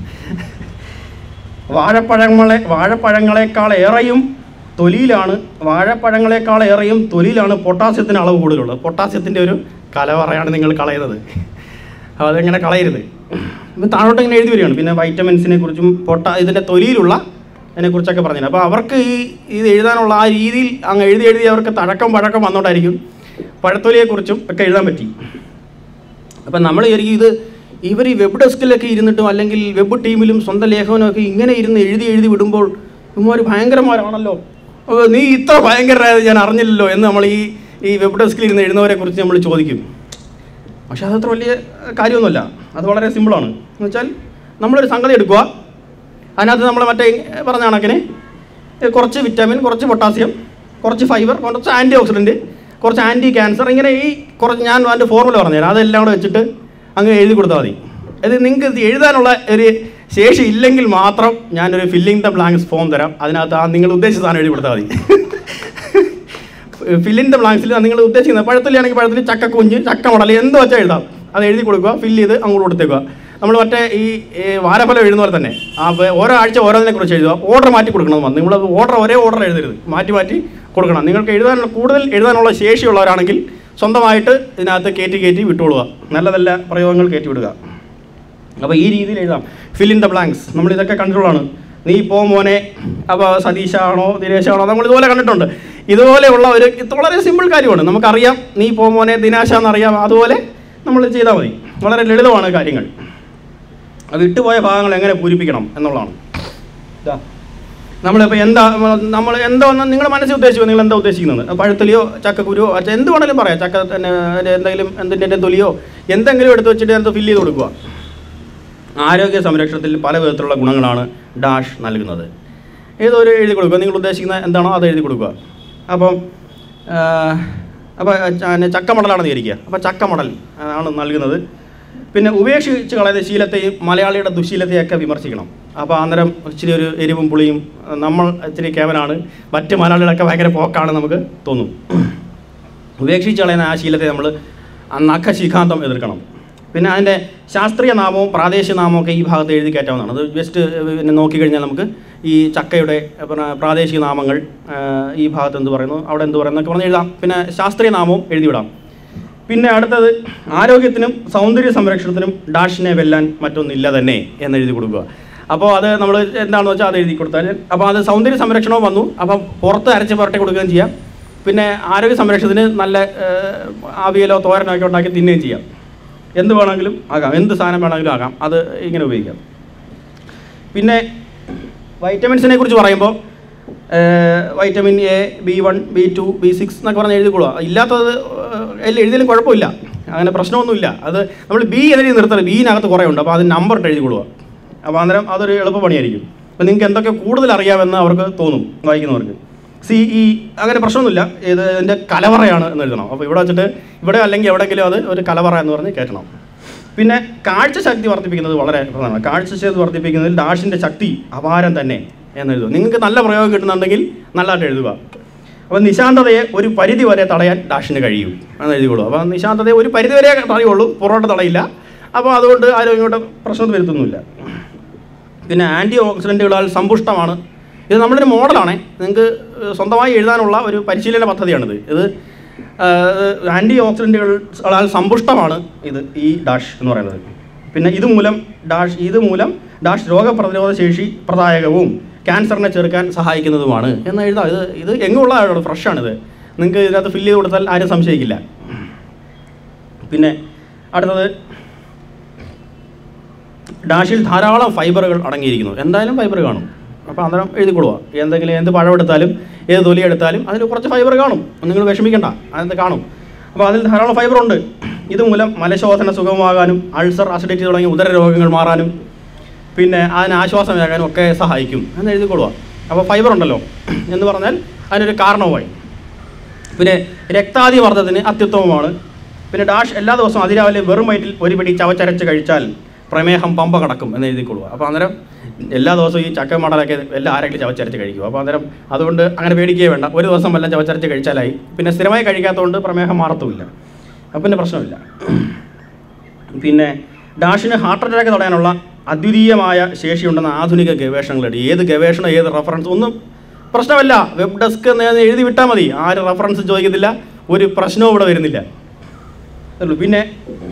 വാഴപ്പഴങ്ങളെ വാഴപ്പഴങ്ങളെക്കാൾ ഏറെയും തൊലിയിലാണ് വാഴപ്പഴങ്ങളെക്കാൾ ഏറെയും തൊലിയിലാണ് പൊട്ടാസ്യത്തിന് അളവ് കൂടുതലുള്ളത് പൊട്ടാസ്യത്തിൻ്റെ ഒരു കലവറയാണ് നിങ്ങൾ കളയുന്നത് അപ്പോൾ അതെങ്ങനെ കളയരുത് ഇപ്പം താഴോട്ട് ഇങ്ങനെ എഴുതി വരികയാണ് പിന്നെ വൈറ്റമിൻസിനെ കുറിച്ചും പൊട്ട ഇതിൻ്റെ തൊലിയിലുള്ള അതിനെക്കുറിച്ചൊക്കെ പറഞ്ഞു അപ്പോൾ അവർക്ക് ഈ ഇത് എഴുതാനുള്ള ആ രീതിയിൽ അങ്ങ് എഴുതി എഴുതി അവർക്ക് തഴക്കം പഴക്കം വന്നോണ്ടായിരിക്കും പഴത്തൊലിയെക്കുറിച്ചും ഒക്കെ എഴുതാൻ പറ്റി അപ്പം നമ്മൾ വിചാരിക്കും ഇത് ഇവർ ഈ വെബ് ഡെസ്കിലൊക്കെ ഇരുന്നിട്ടും അല്ലെങ്കിൽ വെബ് ടീമിലും സ്വന്തം ലേഖനമൊക്കെ ഇങ്ങനെ ഇരുന്ന് എഴുതി എഴുതി വിടുമ്പോൾ ഇവന്മാർ ഭയങ്കരന്മാരാണല്ലോ ഓ, നീ ഇത്ര ഭയങ്കരമായത് ഞാൻ അറിഞ്ഞില്ലല്ലോ എന്ന് നമ്മൾ ഈ ഈ വെബ് ഡെസ്കിൽ ഇരുന്ന് എഴുതുന്നവരെ കുറിച്ച് നമ്മൾ ചോദിക്കും പക്ഷെ അതത്ര വലിയ കാര്യമൊന്നുമല്ല അത് വളരെ സിമ്പിളാണ് എന്ന് വെച്ചാൽ നമ്മളൊരു സംഗതി എടുക്കുക അതിനകത്ത് നമ്മൾ മറ്റേ പറഞ്ഞ കണക്കിന് കുറച്ച് വിറ്റാമിൻ കുറച്ച് പൊട്ടാസ്യം കുറച്ച് ഫൈബർ കുറച്ച് ആൻറ്റി ഓക്സിഡൻറ്റ് കുറച്ച് ആൻറ്റി ക്യാൻസർ ഇങ്ങനെ ഈ കുറച്ച് ഞാൻ അതിൻ്റെ ഫോർമുല പറഞ്ഞുതരാം അതെല്ലാം കൂടെ വെച്ചിട്ട് അങ്ങ് എഴുതി കൊടുത്താൽ മതി ഇത് നിങ്ങൾക്ക് ഇത് എഴുതാനുള്ള ഒരു ശേഷി ഇല്ലെങ്കിൽ മാത്രം ഞാനൊരു ഫില്ലിംഗ് ദ ബ്ലാങ്ക്സ് ഫോം തരാം അതിനകത്ത് ആ നിങ്ങൾ ഉദ്ദേശിച്ച സാധനം എഴുതി കൊടുത്താൽ മതി ഫില്ലിൻ ദ ബ്ലാങ്ക്സിൽ നിങ്ങൾ ഉദ്ദേശിക്കുന്നത് പഴത്തൊലിയാണെങ്കിൽ പഴത്തിൽ ചക്കക്കുഞ്ഞ് ചക്ക മടൽ എന്ത് വെച്ചാൽ എഴുതാം അത് എഴുതി കൊടുക്കുക ഫില്ല് ചെയ്ത് അങ്ങോട്ട് കൊടുത്തേക്കുക നമ്മൾ മറ്റേ ഈ ഈ വാരഫലം എഴുതുന്ന പോലെ തന്നെ ആ വേ- ഓരോ ആഴ്ച ഓരോന്നിനെ കുറിച്ച് എഴുതുക ഓർഡർ മാറ്റി കൊടുക്കണം വന്ന് നിങ്ങൾ ഓർഡർ ഒരേ ഓർഡർ എഴുതരുത് മാറ്റി മാറ്റി കൊടുക്കണം നിങ്ങൾക്ക് എഴുതാനുള്ള കൂടുതൽ എഴുതാനുള്ള ശേഷിയുള്ളവരാണെങ്കിൽ സ്വന്തമായിട്ട് ഇതിനകത്ത് കയറ്റി കയറ്റി വിട്ടുകൊള്ളുക നല്ല നല്ല പ്രയോഗങ്ങൾ കയറ്റി വിടുക അപ്പോൾ ഈ രീതിയിൽ എഴുതാം ഫിൽ ഇൻ ദ ബ്ലാങ്ക്സ് നമ്മൾ ഇതൊക്കെ കണ്ടിട്ടുള്ളതാണ് നീ പോ മോനെ അപ്പോൾ സതീശാണോ ദിനേശാണോ നമ്മൾ ഇതുപോലെ കണ്ടിട്ടുണ്ട് ഇതുപോലെയുള്ള ഒരു ഇത് വളരെ സിമ്പിൾ കാര്യമാണ് നമുക്കറിയാം നീ പോ മോനെ ദിനാശ എന്നറിയാം അതുപോലെ നമ്മൾ ചെയ്താൽ മതി വളരെ ലളിതമാണ് കാര്യങ്ങൾ അത് വിട്ടുപോയ ഭാഗങ്ങൾ എങ്ങനെ പൂരിപ്പിക്കണം എന്നുള്ളതാണ് ഇതാ നമ്മളിപ്പോൾ എന്താ നമ്മൾ എന്താ നിങ്ങളുടെ മനസ്സിൽ ഉദ്ദേശിക്കുക നിങ്ങൾ എന്താ ഉദ്ദേശിക്കുന്നത് പഴത്തൊലിയോ ചക്കക്കുരുവോ മറ്റേ എന്ത് വേണമെങ്കിലും പറയാം ചക്ക തന്നെ അതിൻ്റെ എന്തെങ്കിലും എന്തിൻ്റെ തൊലിയോ എന്തെങ്കിലും എടുത്ത് വെച്ചിട്ട് അത് ഫില്ല് ചെയ്ത് കൊടുക്കുക ആരോഗ്യ സംരക്ഷണത്തിൽ പല വിധത്തിലുള്ള ഗുണങ്ങളാണ് ഡാഷ് നൽകുന്നത് ഏതൊരു എഴുതി കൊടുക്കുക നിങ്ങൾ ഉദ്ദേശിക്കുന്ന എന്താണോ അത് എഴുതി കൊടുക്കുക അപ്പം അപ്പോൾ ചക്കമടലാണെന്ന് വിചാരിക്കുക അപ്പോൾ ചക്കമടൽ ആണ് നൽകുന്നത് പിന്നെ ഉപേക്ഷിച്ച് കളയുന്ന ശീലത്തെയും മലയാളിയുടെ ദുശീലത്തെയൊക്കെ വിമർശിക്കണം അപ്പോൾ അന്നേരം ഇച്ചിരി ഒരു എരിവും പുളിയും നമ്മൾ ഇച്ചിരി കേവനാണ് മറ്റ് മലയാളികളൊക്കെ ഭയങ്കര പോക്കാണ് നമുക്ക് തോന്നും ഉപേക്ഷിച്ച് കളയുന്ന ആ ശീലത്തെ നമ്മൾ നഖശിഖാന്തം എതിർക്കണം പിന്നെ അതിൻ്റെ ശാസ്ത്രീയ നാമവും പ്രാദേശിക നാമവും ഒക്കെ ഈ ഭാഗത്ത് എഴുതി കയറ്റാവുന്നതാണ് അത് ജസ്റ്റ് പിന്നെ നോക്കിക്കഴിഞ്ഞാൽ നമുക്ക് ഈ ചക്കയുടെ പിന്നെ പ്രാദേശിക നാമങ്ങൾ ആ, ഈ ഭാഗത്ത് എന്ത് പറയുന്നു അവിടെ എന്ത് പറയുന്നു എന്നൊക്കെ പറഞ്ഞ് എഴുതാം പിന്നെ ശാസ്ത്രീയ നാമവും എഴുതി വിടാം പിന്നെ അടുത്തത് ആരോഗ്യത്തിനും സൗന്ദര്യ സംരക്ഷണത്തിനും ഡാഷിനെ വെല്ലാൻ മറ്റൊന്നില്ല തന്നെ എന്ന് എഴുതി കൊടുക്കുക അപ്പോൾ അത് നമ്മൾ എന്താണെന്ന് വെച്ചാൽ അത് എഴുതി കൊടുത്താൽ അപ്പോൾ അത് സൗന്ദര്യ സംരക്ഷണവും വന്നു അപ്പം പുറത്ത് അരച്ച് പുരട്ടി കൊടുക്കുകയും ചെയ്യാം പിന്നെ ആരോഗ്യ സംരക്ഷണത്തിന് നല്ല ഏഹ്, ആവിയലോ തോരനോ ഒക്കെ ഉണ്ടാക്കി തിന്നുകയും ചെയ്യാം എന്ത് വേണമെങ്കിലും ആകാം എന്ത് സാധനം വേണമെങ്കിലും ആകാം അത് ഇങ്ങനെ ഉപയോഗിക്കാം പിന്നെ വൈറ്റമിൻസിനെ കുറിച്ച് പറയുമ്പോൾ vitamin A B one B two B six എന്നൊക്കെ പറഞ്ഞ് എഴുതിക്കൊള്ളുക ഇല്ലാത്തത് ഏഹ്, എല്ലാം എഴുതിയാലും കുഴപ്പമില്ല അങ്ങനെ പ്രശ്നമൊന്നുമില്ല അത് നമ്മൾ ബി എഴുതി നിർത്തരുത് ബീനകത്ത് കുറേ ഉണ്ട് അപ്പോൾ അത് നമ്പർ ഇട്ട് എഴുതിക്കൊള്ളുക അപ്പോൾ അന്നേരം അതൊരു എളുപ്പപ്പണിയായിരിക്കും അപ്പോൾ നിങ്ങൾക്ക് എന്തൊക്കെ കൂടുതൽ അറിയാമെന്ന് അവർക്ക് തോന്നും വായിക്കുന്നവർക്ക് സി ഇ അങ്ങനെ പ്രശ്നമൊന്നുമില്ല ഇത് ഇതിൻ്റെ കലവറയാണ് എന്ന് എഴുതണം അപ്പോൾ ഇവിടെ വെച്ചിട്ട് ഇവിടെ അല്ലെങ്കിൽ എവിടെയെങ്കിലും അത് ഒരു കലവറ എന്ന് പറഞ്ഞ് കയറ്റണം പിന്നെ കാഴ്ച ശക്തി വർദ്ധിപ്പിക്കുന്നത് വളരെ പ്രധാനമാണ് കാഴ്ച ശക്തി വർദ്ധിപ്പിക്കുന്നതിൽ ഡാഷിൻ്റെ ശക്തി അപാരം തന്നെ എന്ന് എഴുതുക നിങ്ങൾക്ക് നല്ല പ്രയോഗം കിട്ടുന്നുണ്ടെങ്കിൽ നല്ലതായിട്ട് എഴുതുക അപ്പോൾ നിശാന്തതയെ ഒരു പരിധി വരെ തടയാൻ ഡാഷിന് കഴിയും എന്ന് എഴുതിക്കോളൂ അപ്പോൾ നിശാന്തതയെ ഒരു പരിധി വരെ തടയുള്ളൂ പുറകോട്ട് തടയില്ല അപ്പോൾ അതുകൊണ്ട് ആരും ഇങ്ങോട്ട് പ്രശ്നം വരുത്തുന്നില്ല പിന്നെ ആൻറ്റി ഓക്സിഡൻറ്റുകളാൽ സമ്പുഷ്ടമാണ് ഇത് നമ്മളൊരു മോഡലാണ് നിങ്ങൾക്ക് സ്വന്തമായി എഴുതാനുള്ള ഒരു പരിശീലന പദ്ധതിയാണിത് ഇത് ആൻറ്റി ഓക്സിഡൻറ്റുകളാൽ സമ്പുഷ്ടമാണ് ഇത് ഈ ഡാഷ് എന്ന് പറയുന്നത് പിന്നെ ഇതുമൂലം ഡാഷ് ഇതുമൂലം ഡാഷ് രോഗപ്രതിരോധ ശേഷി പ്രദായകവും ക്യാൻസറിനെ ചെറുക്കാൻ സഹായിക്കുന്നതുമാണ് എന്ന് എഴുതാം ഇത് ഇത് എങ്ങുള്ള ഫ്രഷാണിത് നിങ്ങൾക്ക് ഇതിനകത്ത് ഫില്ല് ചെയ്ത് കൊടുത്താൽ ആരും സംശയിക്കില്ല പിന്നെ അടുത്തത് ഡാഷിൽ ധാരാളം ഫൈബറുകൾ അടങ്ങിയിരിക്കുന്നു എന്തായാലും ഫൈബർ കാണും അപ്പോൾ അന്നേരം എഴുതിക്കൊള്ളുക എന്തെങ്കിലും എന്ത് പഴം എടുത്താലും ഏത് തൊലി എടുത്താലും അതിൽ കുറച്ച് ഫൈബർ കാണും നിങ്ങൾ വിഷമിക്കണ്ട അതെന്ത് കാണും അപ്പോൾ അതിൽ ധാരാളം ഫൈബർ ഉണ്ട് ഇതുമൂലം മലശോധന സുഗമമാകാനും അൾസർ അസിഡിറ്റി തുടങ്ങിയ ഉദര രോഗങ്ങൾ മാറാനും പിന്നെ അതിന് ആശ്വാസമേകാനും ഒക്കെ സഹായിക്കും എന്ന് എഴുതിക്കൊള്ളുക അപ്പോൾ ഫൈബർ ഉണ്ടല്ലോ എന്ന് പറഞ്ഞാൽ അതിനൊരു കാരണവുമായി പിന്നെ രക്താതിവർദ്ധത്തിന് അത്യുത്തമമാണ് പിന്നെ ഡാഷ് എല്ലാ ദിവസവും അതിരാവിലെ വെറും വയറ്റിൽ ഒരു പിടി ചവച്ചരച്ച് കഴിച്ചാൽ പ്രമേഹം പമ്പ കടക്കും എന്ന് എഴുതിക്കൊള്ളുക അപ്പോൾ അന്നേരം എല്ലാ ദിവസവും ഈ ചക്ക മടലൊക്കെ എല്ലാം ആരെങ്കിലും ചവച്ചരച്ച് കഴിക്കും അപ്പോൾ അന്നേരം അതുകൊണ്ട് അങ്ങനെ പേടിക്കുകയേ വേണ്ട ഒരു ദിവസം വല്ലതും ചവച്ചരച്ച് കഴിച്ചാലായി പിന്നെ സ്ഥിരമായി കഴിക്കാത്തതുകൊണ്ട് പ്രമേഹം മാറത്തുമില്ല അപ്പം പിന്നെ പ്രശ്നമില്ല പിന്നെ ഡാഷിന് ഹാർട്ട് അറ്റാക്ക് തടയാനുള്ള അദ്വിതീയമായ ശേഷിയുണ്ടെന്ന ആധുനിക ഗവേഷണങ്ങളുണ്ട് ഏത് ഗവേഷണം ഏത് റെഫറൻസ് ഒന്നും പ്രശ്നമല്ല വെബ് ഡെസ്ക് എന്ന് എഴുതി വിട്ടാൽ മതി ആരും റെഫറൻസ് ചോദിക്കത്തില്ല ഒരു പ്രശ്നവും ഇവിടെ വരുന്നില്ല ഉള്ളൂ പിന്നെ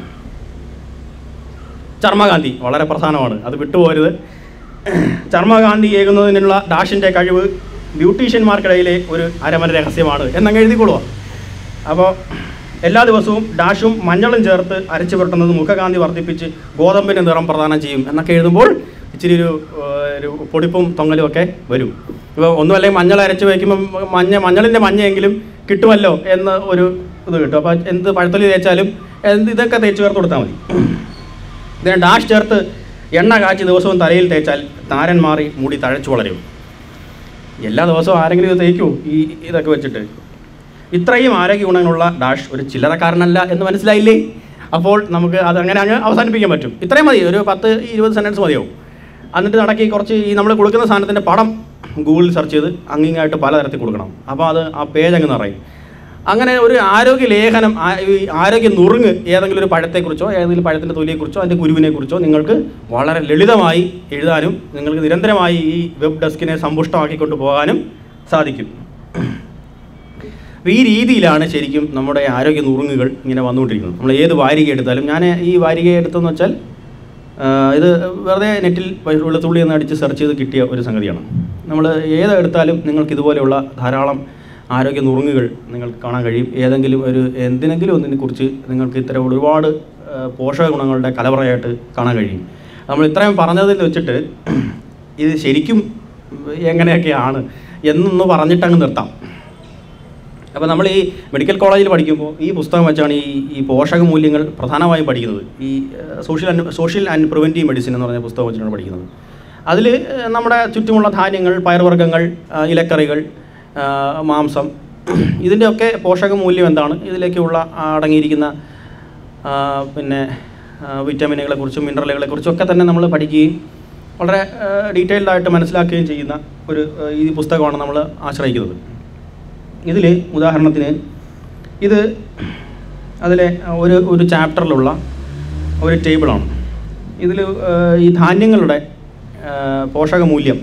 ചർമ്മകാന്തി വളരെ പ്രധാനമാണ് അത് വിട്ടുപോകരുത് ചർമ്മകാന്തി ഏകുന്നതിനുള്ള ഡാഷിൻ്റെ കഴിവ് ബ്യൂട്ടീഷ്യന്മാർക്കിടയിലെ ഒരു അരമന രഹസ്യമാണ് എന്നങ്ങ് എഴുതിക്കൊള്ളുക അപ്പോൾ എല്ലാ ദിവസവും ഡാഷും മഞ്ഞളും ചേർത്ത് അരച്ചു പുരട്ടുന്നത് മുഖകാന്തി വർദ്ധിപ്പിച്ച് ഗോതമ്പിൻ്റെ നിറം പ്രദാനം ചെയ്യും എന്നൊക്കെ എഴുതുമ്പോൾ ഇച്ചിരി ഒരു ഏഹ്, ഒരു പൊടിപ്പും തൊങ്ങലും ഒക്കെ വരും ഇപ്പോൾ ഒന്നുമല്ലെങ്കിൽ മഞ്ഞൾ അരച്ച് വയ്ക്കുമ്പോൾ മഞ്ഞ മഞ്ഞളിൻ്റെ മഞ്ഞയെങ്കിലും കിട്ടുമല്ലോ എന്ന് ഒരു ഇത് കിട്ടും അപ്പോൾ എന്ത് പഴത്തൊലി തേച്ചാലും എന്ത് ഇതൊക്കെ തേച്ച് ചേർത്ത് കൊടുത്താൽ മതി ഇതിന് ഡാഷ് ചേർത്ത് എണ്ണ കാച്ചി ദിവസവും തലയിൽ തേച്ചാൽ താരൻ മാറി മുടി തഴച്ചു വളരും എല്ലാ ദിവസവും ആരെങ്കിലും ഇത് തേക്കൂ ഈ ഇതൊക്കെ വെച്ചിട്ട് ഇത്രയും ആരോഗ്യ ഗുണങ്ങളുള്ള ഡാഷ് ഒരു ചില്ലറക്കാരനല്ല എന്ന് മനസ്സിലായില്ലേ അപ്പോൾ നമുക്ക് അത് അങ്ങനെ അങ്ങ് അവസാനിപ്പിക്കാൻ പറ്റും ഇത്രയും മതി ഒരു പത്ത് ഇരുപത് സെൻറ്റൻസ് മതിയാവും എന്നിട്ട് നടക്കി കുറച്ച് ഈ നമ്മൾ കൊടുക്കുന്ന സാധനത്തിൻ്റെ പടം ഗൂഗിളിൽ സെർച്ച് ചെയ്ത് അങ്ങിങ്ങായിട്ട് പലതരത്തിൽ കൊടുക്കണം അപ്പോൾ അത് ആ പേജ് അങ്ങ് നിറയും അങ്ങനെ ഒരു ആരോഗ്യ ലേഖനം ആ- ഈ ആരോഗ്യ നുറുങ്ങ് ഏതെങ്കിലും ഒരു പഴത്തെക്കുറിച്ചോ ഏതെങ്കിലും പഴത്തിൻ്റെ തൊലിയെക്കുറിച്ചോ അതിൻ്റെ കുരുവിനെക്കുറിച്ചോ നിങ്ങൾക്ക് വളരെ ലളിതമായി എഴുതാനും നിങ്ങൾക്ക് നിരന്തരമായി ഈ വെബ് ഡെസ്കിനെ സമ്പുഷ്ടമാക്കിക്കൊണ്ട് പോകാനും സാധിക്കും അപ്പോൾ ഈ രീതിയിലാണ് ശരിക്കും നമ്മുടെ ആരോഗ്യ നുറുങ്ങുകൾ ഇങ്ങനെ വന്നുകൊണ്ടിരിക്കുന്നത് നമ്മൾ ഏത് വാരിക എടുത്താലും ഞാൻ ഈ വാരിക എടുത്തെന്ന് വെച്ചാൽ ആ, ഇത് വെറുതെ നെറ്റിൽ വെളുത്തുള്ളി എന്ന് അടിച്ച് സെർച്ച് ചെയ്ത് കിട്ടിയ ഒരു സംഗതിയാണ് നമ്മൾ ഏത് എടുത്താലും നിങ്ങൾക്ക് ഇതുപോലെയുള്ള ധാരാളം ആരോഗ്യ നുറുങ്ങുകൾ നിങ്ങൾക്ക് കാണാൻ കഴിയും ഏതെങ്കിലും ഒരു എന്തിനെങ്കിലും ഒന്നിനെ കുറിച്ച് നിങ്ങൾക്ക് ഇത്തരം ഒരുപാട് ആ, പോഷക ഗുണങ്ങളുടെ കലവറയായിട്ട് കാണാൻ കഴിയും നമ്മൾ ഇത്രയും പറഞ്ഞതിൽ വെച്ചിട്ട് ഇത് ശരിക്കും എങ്ങനെയൊക്കെയാണ് എന്നൊന്ന് പറഞ്ഞിട്ടങ്ങ് നിർത്താം അപ്പോൾ നമ്മൾ ഈ മെഡിക്കൽ കോളേജിൽ പഠിക്കുമ്പോൾ ഈ പുസ്തകം വെച്ചാണ് ഈ ഈ പോഷക മൂല്യങ്ങൾ പ്രധാനമായും പഠിക്കുന്നത് ഈ social and social and preventive medicine എന്ന് പറഞ്ഞ പുസ്തകം വെച്ചിട്ടാണ് പഠിക്കുന്നത് അതിൽ നമ്മുടെ ചുറ്റുമുള്ള ധാന്യങ്ങൾ പയറുവർഗ്ഗങ്ങൾ ആ, ഇലക്കറികൾ ആ, മാംസം ഇതിൻ്റെയൊക്കെ പോഷക മൂല്യം എന്താണ് ഇതിലേക്കുള്ള ആ, അടങ്ങിയിരിക്കുന്ന ആ, പിന്നെ ആ, വിറ്റാമിനുകളെക്കുറിച്ചും മിനറലുകളെക്കുറിച്ചും ഒക്കെ തന്നെ നമ്മൾ പഠിക്കുകയും വളരെ ഡീറ്റെയിൽഡ് ആയിട്ട് മനസ്സിലാക്കുകയും ചെയ്യുന്ന ഒരു ആ, ഈ പുസ്തകമാണ് നമ്മൾ ആശ്രയിക്കുന്നത് ഇതിൽ ഉദാഹരണത്തിന് ഇത് അതിലെ ഒരു ഒരു ചാപ്റ്ററിലുള്ള ഒരു ടേബിളാണ് ഇതിൽ ഈ ധാന്യങ്ങളുടെ ആ, പോഷക മൂല്യം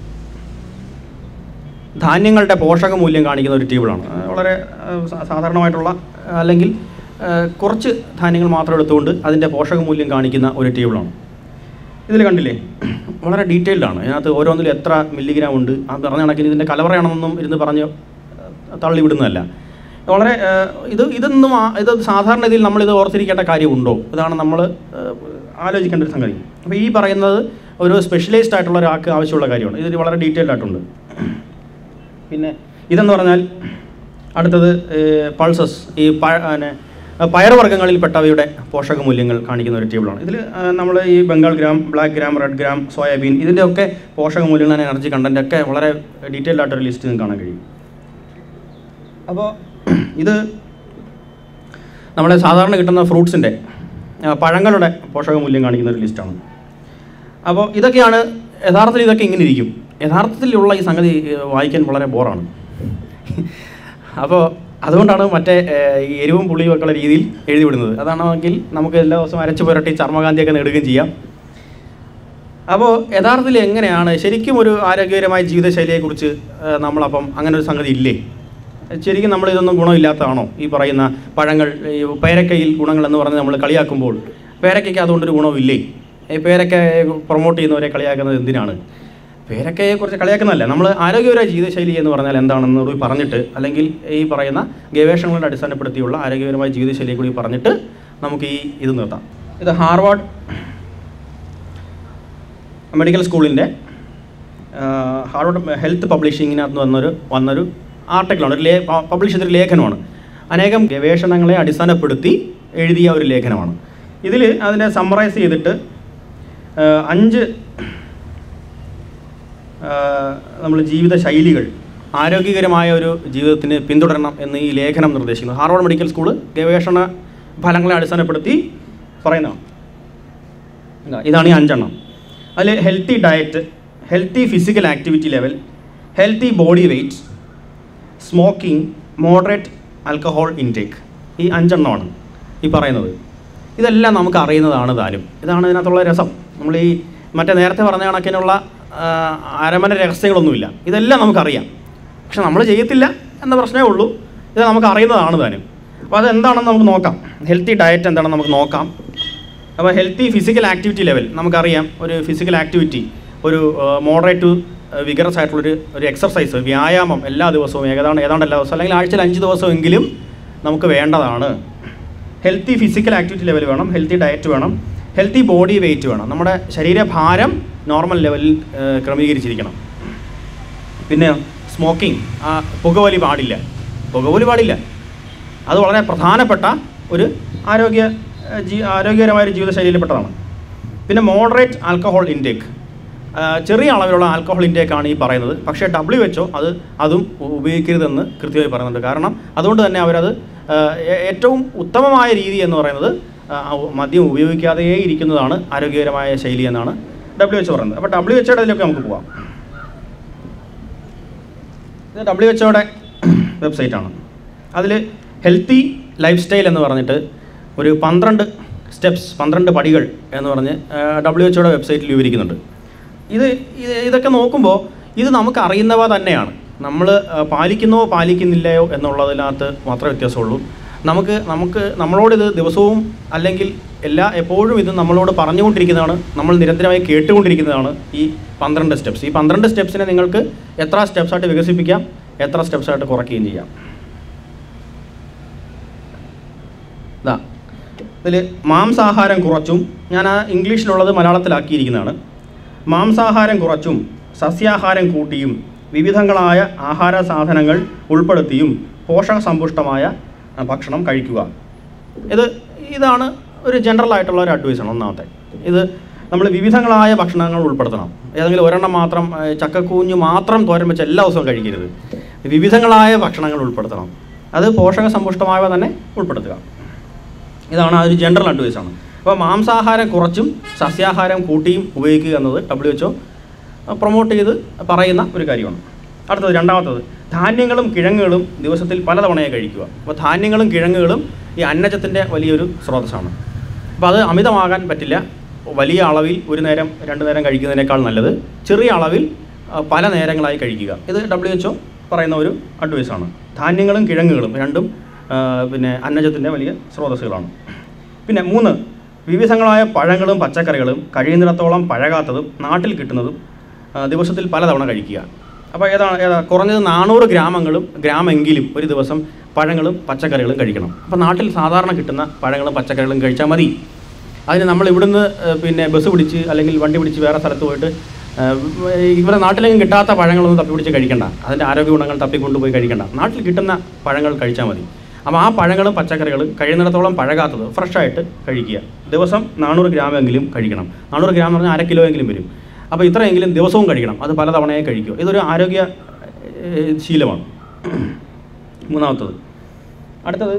ധാന്യങ്ങളുടെ പോഷക മൂല്യം കാണിക്കുന്ന ഒരു ടേബിളാണ് ആ, വളരെ ആ, സാ- സാധാരണമായിട്ടുള്ള ആ, അല്ലെങ്കിൽ ആ, കുറച്ച് ധാന്യങ്ങൾ മാത്രം എടുത്തുകൊണ്ട് അതിൻ്റെ പോഷക മൂല്യം കാണിക്കുന്ന ഒരു ടേബിളാണ് ഇതിൽ കണ്ടില്ലേ വളരെ ഡീറ്റെയിൽഡ് ആണ് ഇതിനകത്ത് ഓരോന്നിലും എത്ര മില്ലിഗ്രാം ഉണ്ട് ആ പറഞ്ഞ കണക്കിന് ഇതിൻ്റെ കലവറയാണെന്നൊന്നും ഇരുന്ന് പറഞ്ഞ് തള്ളിവിടുന്നതല്ല വളരെ ആ, ഇത് ഇതൊന്നും ആ- ഇത് സാധാരണ ഇതിൽ നമ്മളിത് ഓർത്തിരിക്കേണ്ട കാര്യമുണ്ടോ ഇതാണ് നമ്മൾ ആലോചിക്കേണ്ട ഒരു സംഗതി അപ്പോൾ ഈ പറയുന്നത് ഒരു സ്പെഷ്യലൈസ്ഡ് ആയിട്ടുള്ള ഒരാൾക്ക് ആവശ്യമുള്ള കാര്യമാണ് ഇത് വളരെ ഡീറ്റെയിൽഡ് ആയിട്ടുണ്ട് പിന്നെ ഇതെന്ന് പറഞ്ഞാൽ അടുത്തത് പൾസസ് ഈ പഴ പിന്നെ, പയറുവർഗ്ഗങ്ങളിൽപ്പെട്ടവയുടെ പോഷക മൂല്യങ്ങൾ കാണിക്കുന്ന ഒരു ടേബിളാണ് ഇതിൽ നമ്മൾ ഈ Bengal gram black gram red gram soybean ഇതിൻ്റെ ഒക്കെ പോഷക മൂല്യങ്ങൾ എനർജി കണ്ടൻ്റ് ഒക്കെ വളരെ ഡീറ്റെയിൽഡ് ആയിട്ടൊരു ലിസ്റ്റ് നിങ്ങൾക്ക് കാണാൻ കഴിയും അപ്പോൾ ഇത് നമ്മളെ സാധാരണ കിട്ടുന്ന ഫ്രൂട്ട്സിൻ്റെ പഴങ്ങളുടെ പോഷക മൂല്യം കാണിക്കുന്ന ഒരു ലിസ്റ്റാണ് അപ്പോൾ ഇതൊക്കെയാണ് യഥാർത്ഥത്തിൽ ഇതൊക്കെ ഇങ്ങനെ ഇരിക്കും യഥാർത്ഥത്തിലുള്ള ഈ സംഗതി ഏഹ്, വായിക്കാൻ വളരെ ബോറാണ് അപ്പോൾ അതുകൊണ്ടാണ് മറ്റേ ഏഹ്, ഈ എരിവും പുളിയും ഒക്കെ ഉള്ള രീതിയിൽ എഴുതി വിടുന്നത് അതാണെങ്കിൽ നമുക്ക് എല്ലാ ദിവസവും അരച്ചു പുരട്ടി ചർമ്മകാന്തിയൊക്കെ നേടുകയും ചെയ്യാം അപ്പോൾ യഥാർത്ഥത്തിൽ എങ്ങനെയാണ് ശരിക്കും ഒരു ആരോഗ്യകരമായ ജീവിതശൈലിയെക്കുറിച്ച് ഏഹ്, നമ്മളപ്പം അങ്ങനെ ഒരു സംഗതി ഇല്ലേ ശരിക്കും നമ്മൾ ഇതൊന്നും ഗുണമില്ലാത്തതാണോ ഈ പറയുന്ന പഴങ്ങൾ ഈ പേരക്കയിൽ ഗുണങ്ങൾ എന്ന് പറഞ്ഞ് നമ്മൾ കളിയാക്കുമ്പോൾ പേരക്കയ്ക്ക് അതുകൊണ്ടൊരു ഗുണമില്ലേ ഈ പേരക്ക പ്രൊമോട്ട് ചെയ്യുന്നവരെ കളിയാക്കുന്നത് എന്തിനാണ് പേരക്കയെക്കുറിച്ച് കളിയാക്കുന്നതല്ല നമ്മൾ ആരോഗ്യപരമായ ജീവിതശൈലി എന്ന് പറഞ്ഞാൽ എന്താണെന്ന് കൂടി പറഞ്ഞിട്ട് അല്ലെങ്കിൽ ഈ പറയുന്ന ഗവേഷണങ്ങളുടെ അടിസ്ഥാനപ്പെടുത്തിയുള്ള ആരോഗ്യപരമായ ജീവിതശൈലിയെ കൂടി പറഞ്ഞിട്ട് നമുക്ക് ഈ ഇത് നിർത്താം ഇത് ഹാർവാർഡ് മെഡിക്കൽ സ്കൂളിൻ്റെ ഹാർവർഡ് ഹെൽത്ത് പബ്ലിഷിങ്ങിനകത്ത് വന്നൊരു വന്നൊരു ആർട്ടിക്കിളാണ് ഒരു ലേ പബ്ലിഷ് ചെയ്തൊരു ലേഖനമാണ് അനേകം ഗവേഷണങ്ങളെ അടിസ്ഥാനപ്പെടുത്തി എഴുതിയ ഒരു ലേഖനമാണ് ഇതിൽ അതിനെ സമ്മറൈസ് ചെയ്തിട്ട് ആ, അഞ്ച് നമ്മൾ ജീവിത ശൈലികൾ ആരോഗ്യകരമായ ഒരു ജീവിതത്തിന് പിന്തുടരണം എന്ന് ഈ ലേഖനം നിർദ്ദേശിക്കുന്നു ഹാർവർഡ് മെഡിക്കൽ സ്കൂൾ ഗവേഷണ ഫലങ്ങളെ അടിസ്ഥാനപ്പെടുത്തി പറയുന്നതാണ് ഇതാ, ഇതാണ് ഈ അഞ്ചെണ്ണം അതിൽ healthy diet healthy physical activity level healthy body weight smoking moderate alcohol intake ഈ അഞ്ചെണ്ണമാണ് ഈ പറയുന്നത് ഇതെല്ലാം നമുക്ക് അറിയുന്നതാണ് താനും ഇതാണ് ഇതിനകത്തുള്ള രസം നമ്മൾ ഈ മറ്റേ നേരത്തെ പറഞ്ഞ കണക്കിനുള്ള ആ, അരമന രഹസ്യങ്ങളൊന്നുമില്ല ഇതെല്ലാം നമുക്കറിയാം പക്ഷെ നമ്മൾ ചെയ്യത്തില്ല എന്ന പ്രശ്നമേ ഉള്ളൂ ഇത് നമുക്ക് അറിയുന്നതാണ് താനും അപ്പോൾ അതെന്താണെന്ന് നമുക്ക് നോക്കാം ഹെൽത്തി ഡയറ്റ് എന്താണെന്ന് നമുക്ക് നോക്കാം അപ്പോൾ ഹെൽത്തി ഫിസിക്കൽ ആക്ടിവിറ്റി ലെവൽ നമുക്കറിയാം ഒരു ഫിസിക്കൽ ആക്ടിവിറ്റി ഒരു മോഡറേറ്റ് ടു വിഗറസ് ആയിട്ടുള്ളൊരു ഒരു എക്സർസൈസ് വ്യായാമം എല്ലാ ദിവസവും ഏതാണ്ട് ഏതാണ്ട് എല്ലാ ദിവസവും അല്ലെങ്കിൽ ആഴ്ചയിൽ അഞ്ച് ദിവസമെങ്കിലും നമുക്ക് വേണ്ടതാണ് ഹെൽത്തി ഫിസിക്കൽ ആക്ടിവിറ്റി ലെവൽ വേണം ഹെൽത്തി ഡയറ്റ് വേണം ഹെൽത്തി ബോഡി വെയിറ്റ് വേണം നമ്മുടെ ശരീരഭാരം നോർമൽ ലെവലിൽ ഏഹ്, ക്രമീകരിച്ചിരിക്കണം പിന്നെ സ്മോക്കിംഗ് ആ പുകവലി പാടില്ല പുകവലി പാടില്ല അത് വളരെ പ്രധാനപ്പെട്ട ഒരു ആരോഗ്യ ഏഹ്, ജീ ആരോഗ്യകരമായ ഒരു ജീവിതശൈലിയിൽപ്പെട്ടതാണ് പിന്നെ മോഡറേറ്റ് ആൽക്കഹോൾ ഇൻടേക്ക് ചെറിയ അളവിലുള്ള ആൽക്കഹോൾ ഇൻടേക്കാണ് ഈ പറയുന്നത് പക്ഷേ ഡബ്ല്യു എച്ച് അത് അതും ഉ- ഉപയോഗിക്കരുതെന്ന് കൃത്യമായി പറയുന്നുണ്ട് കാരണം അതുകൊണ്ട് തന്നെ അവരത് ആ, ഏ- ഏറ്റവും ഉത്തമമായ രീതി എന്ന് പറയുന്നത് ആ, മദ്യം ഉപയോഗിക്കാതെയേ ഇരിക്കുന്നതാണ് ആരോഗ്യകരമായ ശൈലി എന്നാണ് ഡബ്ല്യു എച്ച് പറയുന്നത് അപ്പോൾ ഡബ്ല്യു എച്ചയുടെ അതിലൊക്കെ നമുക്ക് പോവാം ഇത് ഡബ്ല്യു എച്ച്ഒയുടെ വെബ്സൈറ്റാണ് അതിൽ ഹെൽത്തി ലൈഫ് സ്റ്റൈൽ എന്ന് പറഞ്ഞിട്ട് ഒരു പന്ത്രണ്ട് സ്റ്റെപ്സ് പന്ത്രണ്ട് പടികൾ എന്ന് പറഞ്ഞ് ഡബ്ല്യു എച്ച്ഒയുടെ വെബ്സൈറ്റിൽ വിവരിക്കുന്നുണ്ട് ഇത് ഇത് ഇതൊക്കെ നോക്കുമ്പോൾ ഇത് നമുക്ക് അറിയുന്നവ തന്നെയാണ് നമ്മൾ പാലിക്കുന്നോ പാലിക്കുന്നില്ലയോ എന്നുള്ളതിനകത്ത് മാത്രമേ വ്യത്യാസമുള്ളൂ നമുക്ക് നമുക്ക് നമ്മളോട് ഇത് ദിവസവും അല്ലെങ്കിൽ എല്ലാ എപ്പോഴും ഇത് നമ്മളോട് പറഞ്ഞുകൊണ്ടിരിക്കുന്നതാണ് നമ്മൾ നിരന്തരമായി കേട്ടുകൊണ്ടിരിക്കുന്നതാണ് ഈ പന്ത്രണ്ട് സ്റ്റെപ്സ് ഈ പന്ത്രണ്ട് സ്റ്റെപ്സിനെ നിങ്ങൾക്ക് എത്ര സ്റ്റെപ്സായിട്ട് വികസിപ്പിക്കാം എത്ര സ്റ്റെപ്സായിട്ട് കുറയ്ക്കുകയും ചെയ്യാം ഇതാ ഇതിൽ മാംസാഹാരം കുറച്ചും ഞാൻ ആ ഇംഗ്ലീഷിലുള്ളത് മലയാളത്തിലാക്കിയിരിക്കുന്നതാണ് മാംസാഹാരം കുറച്ചും സസ്യാഹാരം കൂട്ടിയും വിവിധങ്ങളായ ആഹാര സാധനങ്ങൾ ഉൾപ്പെടുത്തിയും പോഷകസമ്പുഷ്ടമായ ആ, ഭക്ഷണം കഴിക്കുക ഇത് ഇതാണ് ഒരു ജനറൽ ആയിട്ടുള്ള ഒരു അഡ്വൈസാണ് ഒന്നാമത്തെ ഇത് നമ്മൾ വിവിധങ്ങളായ ഭക്ഷണങ്ങൾ ഉൾപ്പെടുത്തണം ഏതെങ്കിലും ഒരെണ്ണം മാത്രം ആ, ചക്കക്കൂഞ്ഞ് മാത്രം തോരൻ വെച്ച് എല്ലാ ദിവസവും കഴിക്കരുത് വിവിധങ്ങളായ ഭക്ഷണങ്ങൾ ഉൾപ്പെടുത്തണം അത് പോഷകസമ്പുഷ്ടമായവ തന്നെ ഉൾപ്പെടുത്തുക ഇതാണ് ആ ഒരു ജനറൽ അഡ്വൈസാണ് അപ്പോൾ മാംസാഹാരം കുറച്ചും സസ്യാഹാരം കൂട്ടിയും ഉപയോഗിക്കുക എന്നത് ഡബ്ല്യു എച്ച്ഒ പ്രൊമോട്ട് ചെയ്ത് പറയുന്ന ഒരു കാര്യമാണ് അടുത്തത് രണ്ടാമത്തത് ധാന്യങ്ങളും കിഴങ്ങുകളും ദിവസത്തിൽ പലതവണയായി കഴിക്കുക അപ്പോൾ ധാന്യങ്ങളും കിഴങ്ങുകളും ഈ അന്നജത്തിൻ്റെ വലിയൊരു സ്രോതസ്സാണ് അപ്പോൾ അത് അമിതമാകാൻ പറ്റില്ല വലിയ അളവിൽ ഒരു നേരം രണ്ട് നേരം കഴിക്കുന്നതിനേക്കാൾ നല്ലത് ചെറിയ അളവിൽ ആ, പല നേരങ്ങളായി കഴിക്കുക ഇത് ഡബ്ല്യു എച്ച്ഒ പറയുന്ന ഒരു അഡ്വൈസാണ് ധാന്യങ്ങളും കിഴങ്ങുകളും രണ്ടും ആ, പിന്നെ അന്നജത്തിൻ്റെ വലിയ സ്രോതസ്സുകളാണ് പിന്നെ മൂന്ന് വിവിധങ്ങളായ പഴങ്ങളും പച്ചക്കറികളും കഴിയുന്നിടത്തോളം പഴകാത്തതും നാട്ടിൽ കിട്ടുന്നതും ആ, ദിവസത്തിൽ പലതവണ കഴിക്കുക അപ്പോൾ ഏതാണ് ഏതാ കുറഞ്ഞത് നാനൂറ് ഗ്രാമങ്ങളും ഗ്രാമെങ്കിലും ഒരു ദിവസം പഴങ്ങളും പച്ചക്കറികളും കഴിക്കണം അപ്പോൾ നാട്ടിൽ സാധാരണ കിട്ടുന്ന പഴങ്ങളും പച്ചക്കറികളും കഴിച്ചാൽ മതി അതിന് നമ്മൾ ഇവിടുന്ന് ഏഹ്, പിന്നെ ബസ് പിടിച്ച് അല്ലെങ്കിൽ വണ്ടി പിടിച്ച് വേറെ സ്ഥലത്ത് പോയിട്ട് ഏഹ്, ഇവിടെ നാട്ടിലെങ്കിലും കിട്ടാത്ത പഴങ്ങളൊന്നും തപ്പി പിടിച്ച് കഴിക്കണ്ട അതിൻ്റെ ആരോഗ്യ ഗുണങ്ങൾ തപ്പിക്കൊണ്ടുപോയി കഴിക്കണ്ട നാട്ടിൽ കിട്ടുന്ന പഴങ്ങൾ കഴിച്ചാൽ മതി അപ്പോൾ ആ പഴങ്ങളും പച്ചക്കറികളും കഴിയുന്നിടത്തോളം പഴകാത്തത് ഫ്രഷായിട്ട് കഴിക്കുക ദിവസം നാനൂറ് ഗ്രാമെങ്കിലും കഴിക്കണം നാനൂറ് ഗ്രാം എന്ന് പറഞ്ഞാൽ അര കിലോ എങ്കിലും വരും അപ്പോൾ ഇത്രയെങ്കിലും ദിവസവും കഴിക്കണം അത് പലതവണയായി കഴിക്കുക ഇതൊരു ആരോഗ്യ ഏഹ്, ശീലമാണ് മൂന്നാമത്തത് അടുത്തത്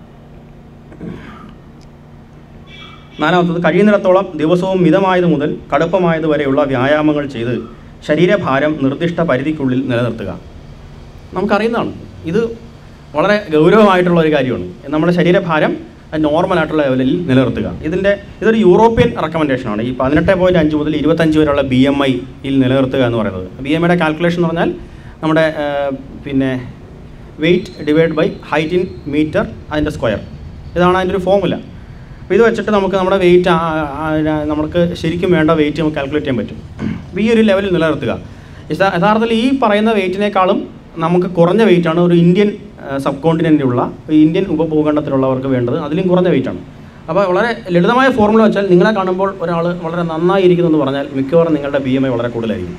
നാലാമത്തത് കഴിയുന്നിടത്തോളം ദിവസവും മിതമായത് മുതൽ കടുപ്പമായത് വരെയുള്ള വ്യായാമങ്ങൾ ചെയ്ത് ശരീരഭാരം നിർദ്ദിഷ്ട പരിധിക്കുള്ളിൽ നിലനിർത്തുക നമുക്കറിയുന്നതാണ് ഇത് വളരെ ഗൗരവമായിട്ടുള്ള ഒരു കാര്യമാണ് നമ്മുടെ ശരീരഭാരം നോർമൽ ആയിട്ടുള്ള ലെവലിൽ നിലനിർത്തുക ഇതിൻ്റെ ഇതൊരു യൂറോപ്യൻ റെക്കമെൻഡേഷനാണ് ഈ പതിനെട്ട് പോയിൻറ്റ് അഞ്ച് മുതൽ ഇരുപത്തഞ്ച് വരെയുള്ള ബി എം ഐയിൽ നിലനിർത്തുക എന്ന് പറയുന്നത് ബി എം ഐയുടെ കാൽക്കുലേഷൻ എന്ന് പറഞ്ഞാൽ നമ്മുടെ ആ, പിന്നെ weight divide by height in metre അതിൻ്റെ സ്ക്വയർ ഇതാണ് അതിൻ്റെ ഒരു ഫോമുല അപ്പോൾ ഇത് വെച്ചിട്ട് നമുക്ക് നമ്മുടെ വെയിറ്റ് നമുക്ക് ശരിക്കും വേണ്ട വെയിറ്റ് നമുക്ക് കാൽക്കുലേറ്റ് ചെയ്യാൻ പറ്റും അപ്പോൾ ഈ ഒരു ലെവലിൽ നിലനിർത്തുക യഥാ- യഥാർത്ഥത്തിൽ ഈ പറയുന്ന വെയിറ്റിനേക്കാളും നമുക്ക് കുറഞ്ഞ വെയിറ്റാണ് ഒരു ഇന്ത്യൻ സബ് കോണ്ടിനെൻറ്റിലുള്ള ഇന്ത്യൻ ഉപഭൂഖണ്ഡത്തിലുള്ളവർക്ക് വേണ്ടത് അതിലും കുറഞ്ഞ വെയിറ്റാണ് അപ്പോൾ വളരെ ലളിതമായ ഫോർമുല വെച്ചാൽ നിങ്ങളെ കാണുമ്പോൾ ഒരാൾ വളരെ നന്നായിരിക്കുന്നു എന്ന് പറഞ്ഞാൽ മിക്കവാറും നിങ്ങളുടെ ബി എം ഐ വളരെ കൂടുതലായിരിക്കും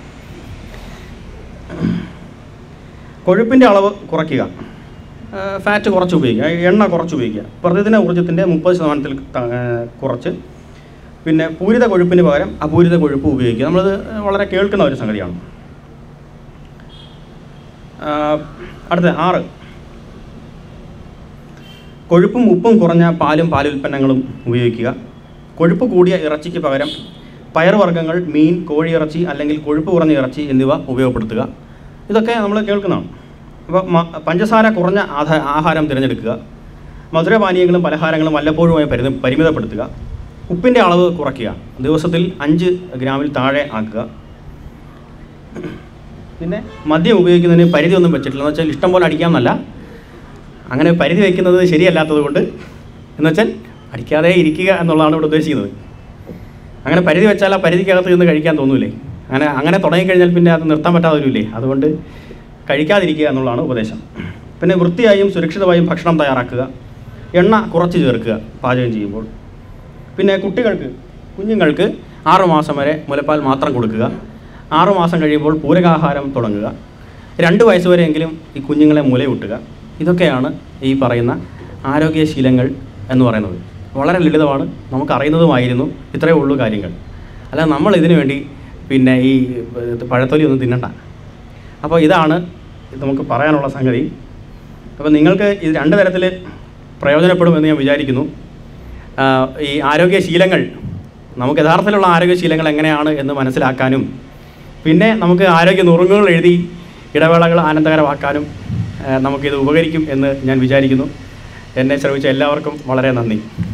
കൊഴുപ്പിൻ്റെ അളവ് കുറയ്ക്കുക ഫാറ്റ് കുറച്ച് ഉപയോഗിക്കുക എണ്ണ കുറച്ച് ഉപയോഗിക്കുക പ്രതിദിന ഊർജ്ജത്തിൻ്റെ മുപ്പത് ശതമാനത്തിൽ ത- ആ, കുറച്ച് പിന്നെ പൂരിത കൊഴുപ്പിന് പകരം അപൂരിത കൊഴുപ്പ് ഉപയോഗിക്കുക നമ്മളത് വളരെ കേൾക്കുന്ന ഒരു സംഗതിയാണ് ആ, അടുത്ത ആറ് കൊഴുപ്പും ഉപ്പും കുറഞ്ഞ പാലും പാലുൽപ്പന്നങ്ങളും ഉപയോഗിക്കുക കൊഴുപ്പ് കൂടിയ ഇറച്ചിക്ക് പകരം പയറുവർഗ്ഗങ്ങൾ മീൻ കോഴിയിറച്ചി അല്ലെങ്കിൽ കൊഴുപ്പ് കുറഞ്ഞ ഇറച്ചി എന്നിവ ഉപയോഗപ്പെടുത്തുക ഇതൊക്കെ നമ്മൾ കേൾക്കുന്നതാണ് അപ്പോൾ മ- പഞ്ചസാര കുറഞ്ഞ ആധാ ആഹാരം തിരഞ്ഞെടുക്കുക മധുരപാനീയങ്ങളും പലഹാരങ്ങളും വല്ലപ്പോഴുമായി പരിധി പരിമിതപ്പെടുത്തുക ഉപ്പിൻ്റെ അളവ് കുറയ്ക്കുക ദിവസത്തിൽ അഞ്ച് ഗ്രാമിൽ താഴെ ആക്കുക പിന്നെ മദ്യം ഉപയോഗിക്കുന്നതിന് പരിധി ഒന്നും വെച്ചിട്ടില്ല എന്ന് വെച്ചാൽ ഇഷ്ടം പോലെ അടിക്കാമെന്നല്ല അങ്ങനെ പരിധി വയ്ക്കുന്നത് ശരിയല്ലാത്തത് കൊണ്ട് എന്ന് വെച്ചാൽ അടിക്കാതെ ഇരിക്കുക എന്നുള്ളതാണ് ഇവിടെ ഉദ്ദേശിക്കുന്നത് അങ്ങനെ പരിധി വെച്ചാൽ ആ പരിധിക്കകത്ത് നിന്ന് കഴിക്കാൻ തോന്നൂലേ അങ്ങനെ അങ്ങനെ തുടങ്ങിക്കഴിഞ്ഞാൽ പിന്നെ അത് നിർത്താൻ പറ്റാതെ വരില്ലേ അതുകൊണ്ട് കഴിക്കാതിരിക്കുക എന്നുള്ളതാണ് ഉപദേശം പിന്നെ വൃത്തിയായും സുരക്ഷിതമായും ഭക്ഷണം തയ്യാറാക്കുക എണ്ണ കുറച്ച് ചേർക്കുക പാചകം ചെയ്യുമ്പോൾ പിന്നെ കുട്ടികൾക്ക് കുഞ്ഞുങ്ങൾക്ക് ആറ് മാസം വരെ മുലപ്പാൽ മാത്രം കൊടുക്കുക ആറ് മാസം കഴിയുമ്പോൾ പൂരകാഹാരം തുടങ്ങുക രണ്ട് വയസ്സ് വരെയെങ്കിലും ഈ കുഞ്ഞുങ്ങളെ മുലയൂട്ടുക ഇതൊക്കെയാണ് ഈ പറയുന്ന ആരോഗ്യശീലങ്ങൾ എന്ന് പറയുന്നത് വളരെ ലളിതമാണ് നമുക്കറിയുന്നതുമായിരുന്നു ഇത്രയേ ഉള്ളൂ കാര്യങ്ങൾ അല്ല നമ്മൾ ഇതിനു വേണ്ടി പിന്നെ ഈ ഏർ, പഴത്തൊലി ഒന്നും തിന്നണ്ട അപ്പോൾ ഇതാണ് നമുക്ക് പറയാനുള്ള സംഗതി അപ്പോൾ നിങ്ങൾക്ക് ഇത് രണ്ട് തരത്തിൽ പ്രയോജനപ്പെടുമെന്ന് ഞാൻ വിചാരിക്കുന്നു ആ, ഈ ആരോഗ്യശീലങ്ങൾ നമുക്ക് യഥാർത്ഥത്തിലുള്ള ആരോഗ്യശീലങ്ങൾ എങ്ങനെയാണ് എന്ന് മനസ്സിലാക്കാനും പിന്നെ നമുക്ക് ആരോഗ്യ നുറുങ്ങുകൾ എഴുതി ഇടവേളകൾ ആനന്ദകരമാക്കാനും ആ, നമുക്കിത് ഉപകരിക്കും എന്ന് ഞാൻ വിചാരിക്കുന്നു എന്നെ ശ്രമിച്ച എല്ലാവർക്കും വളരെ നന്ദി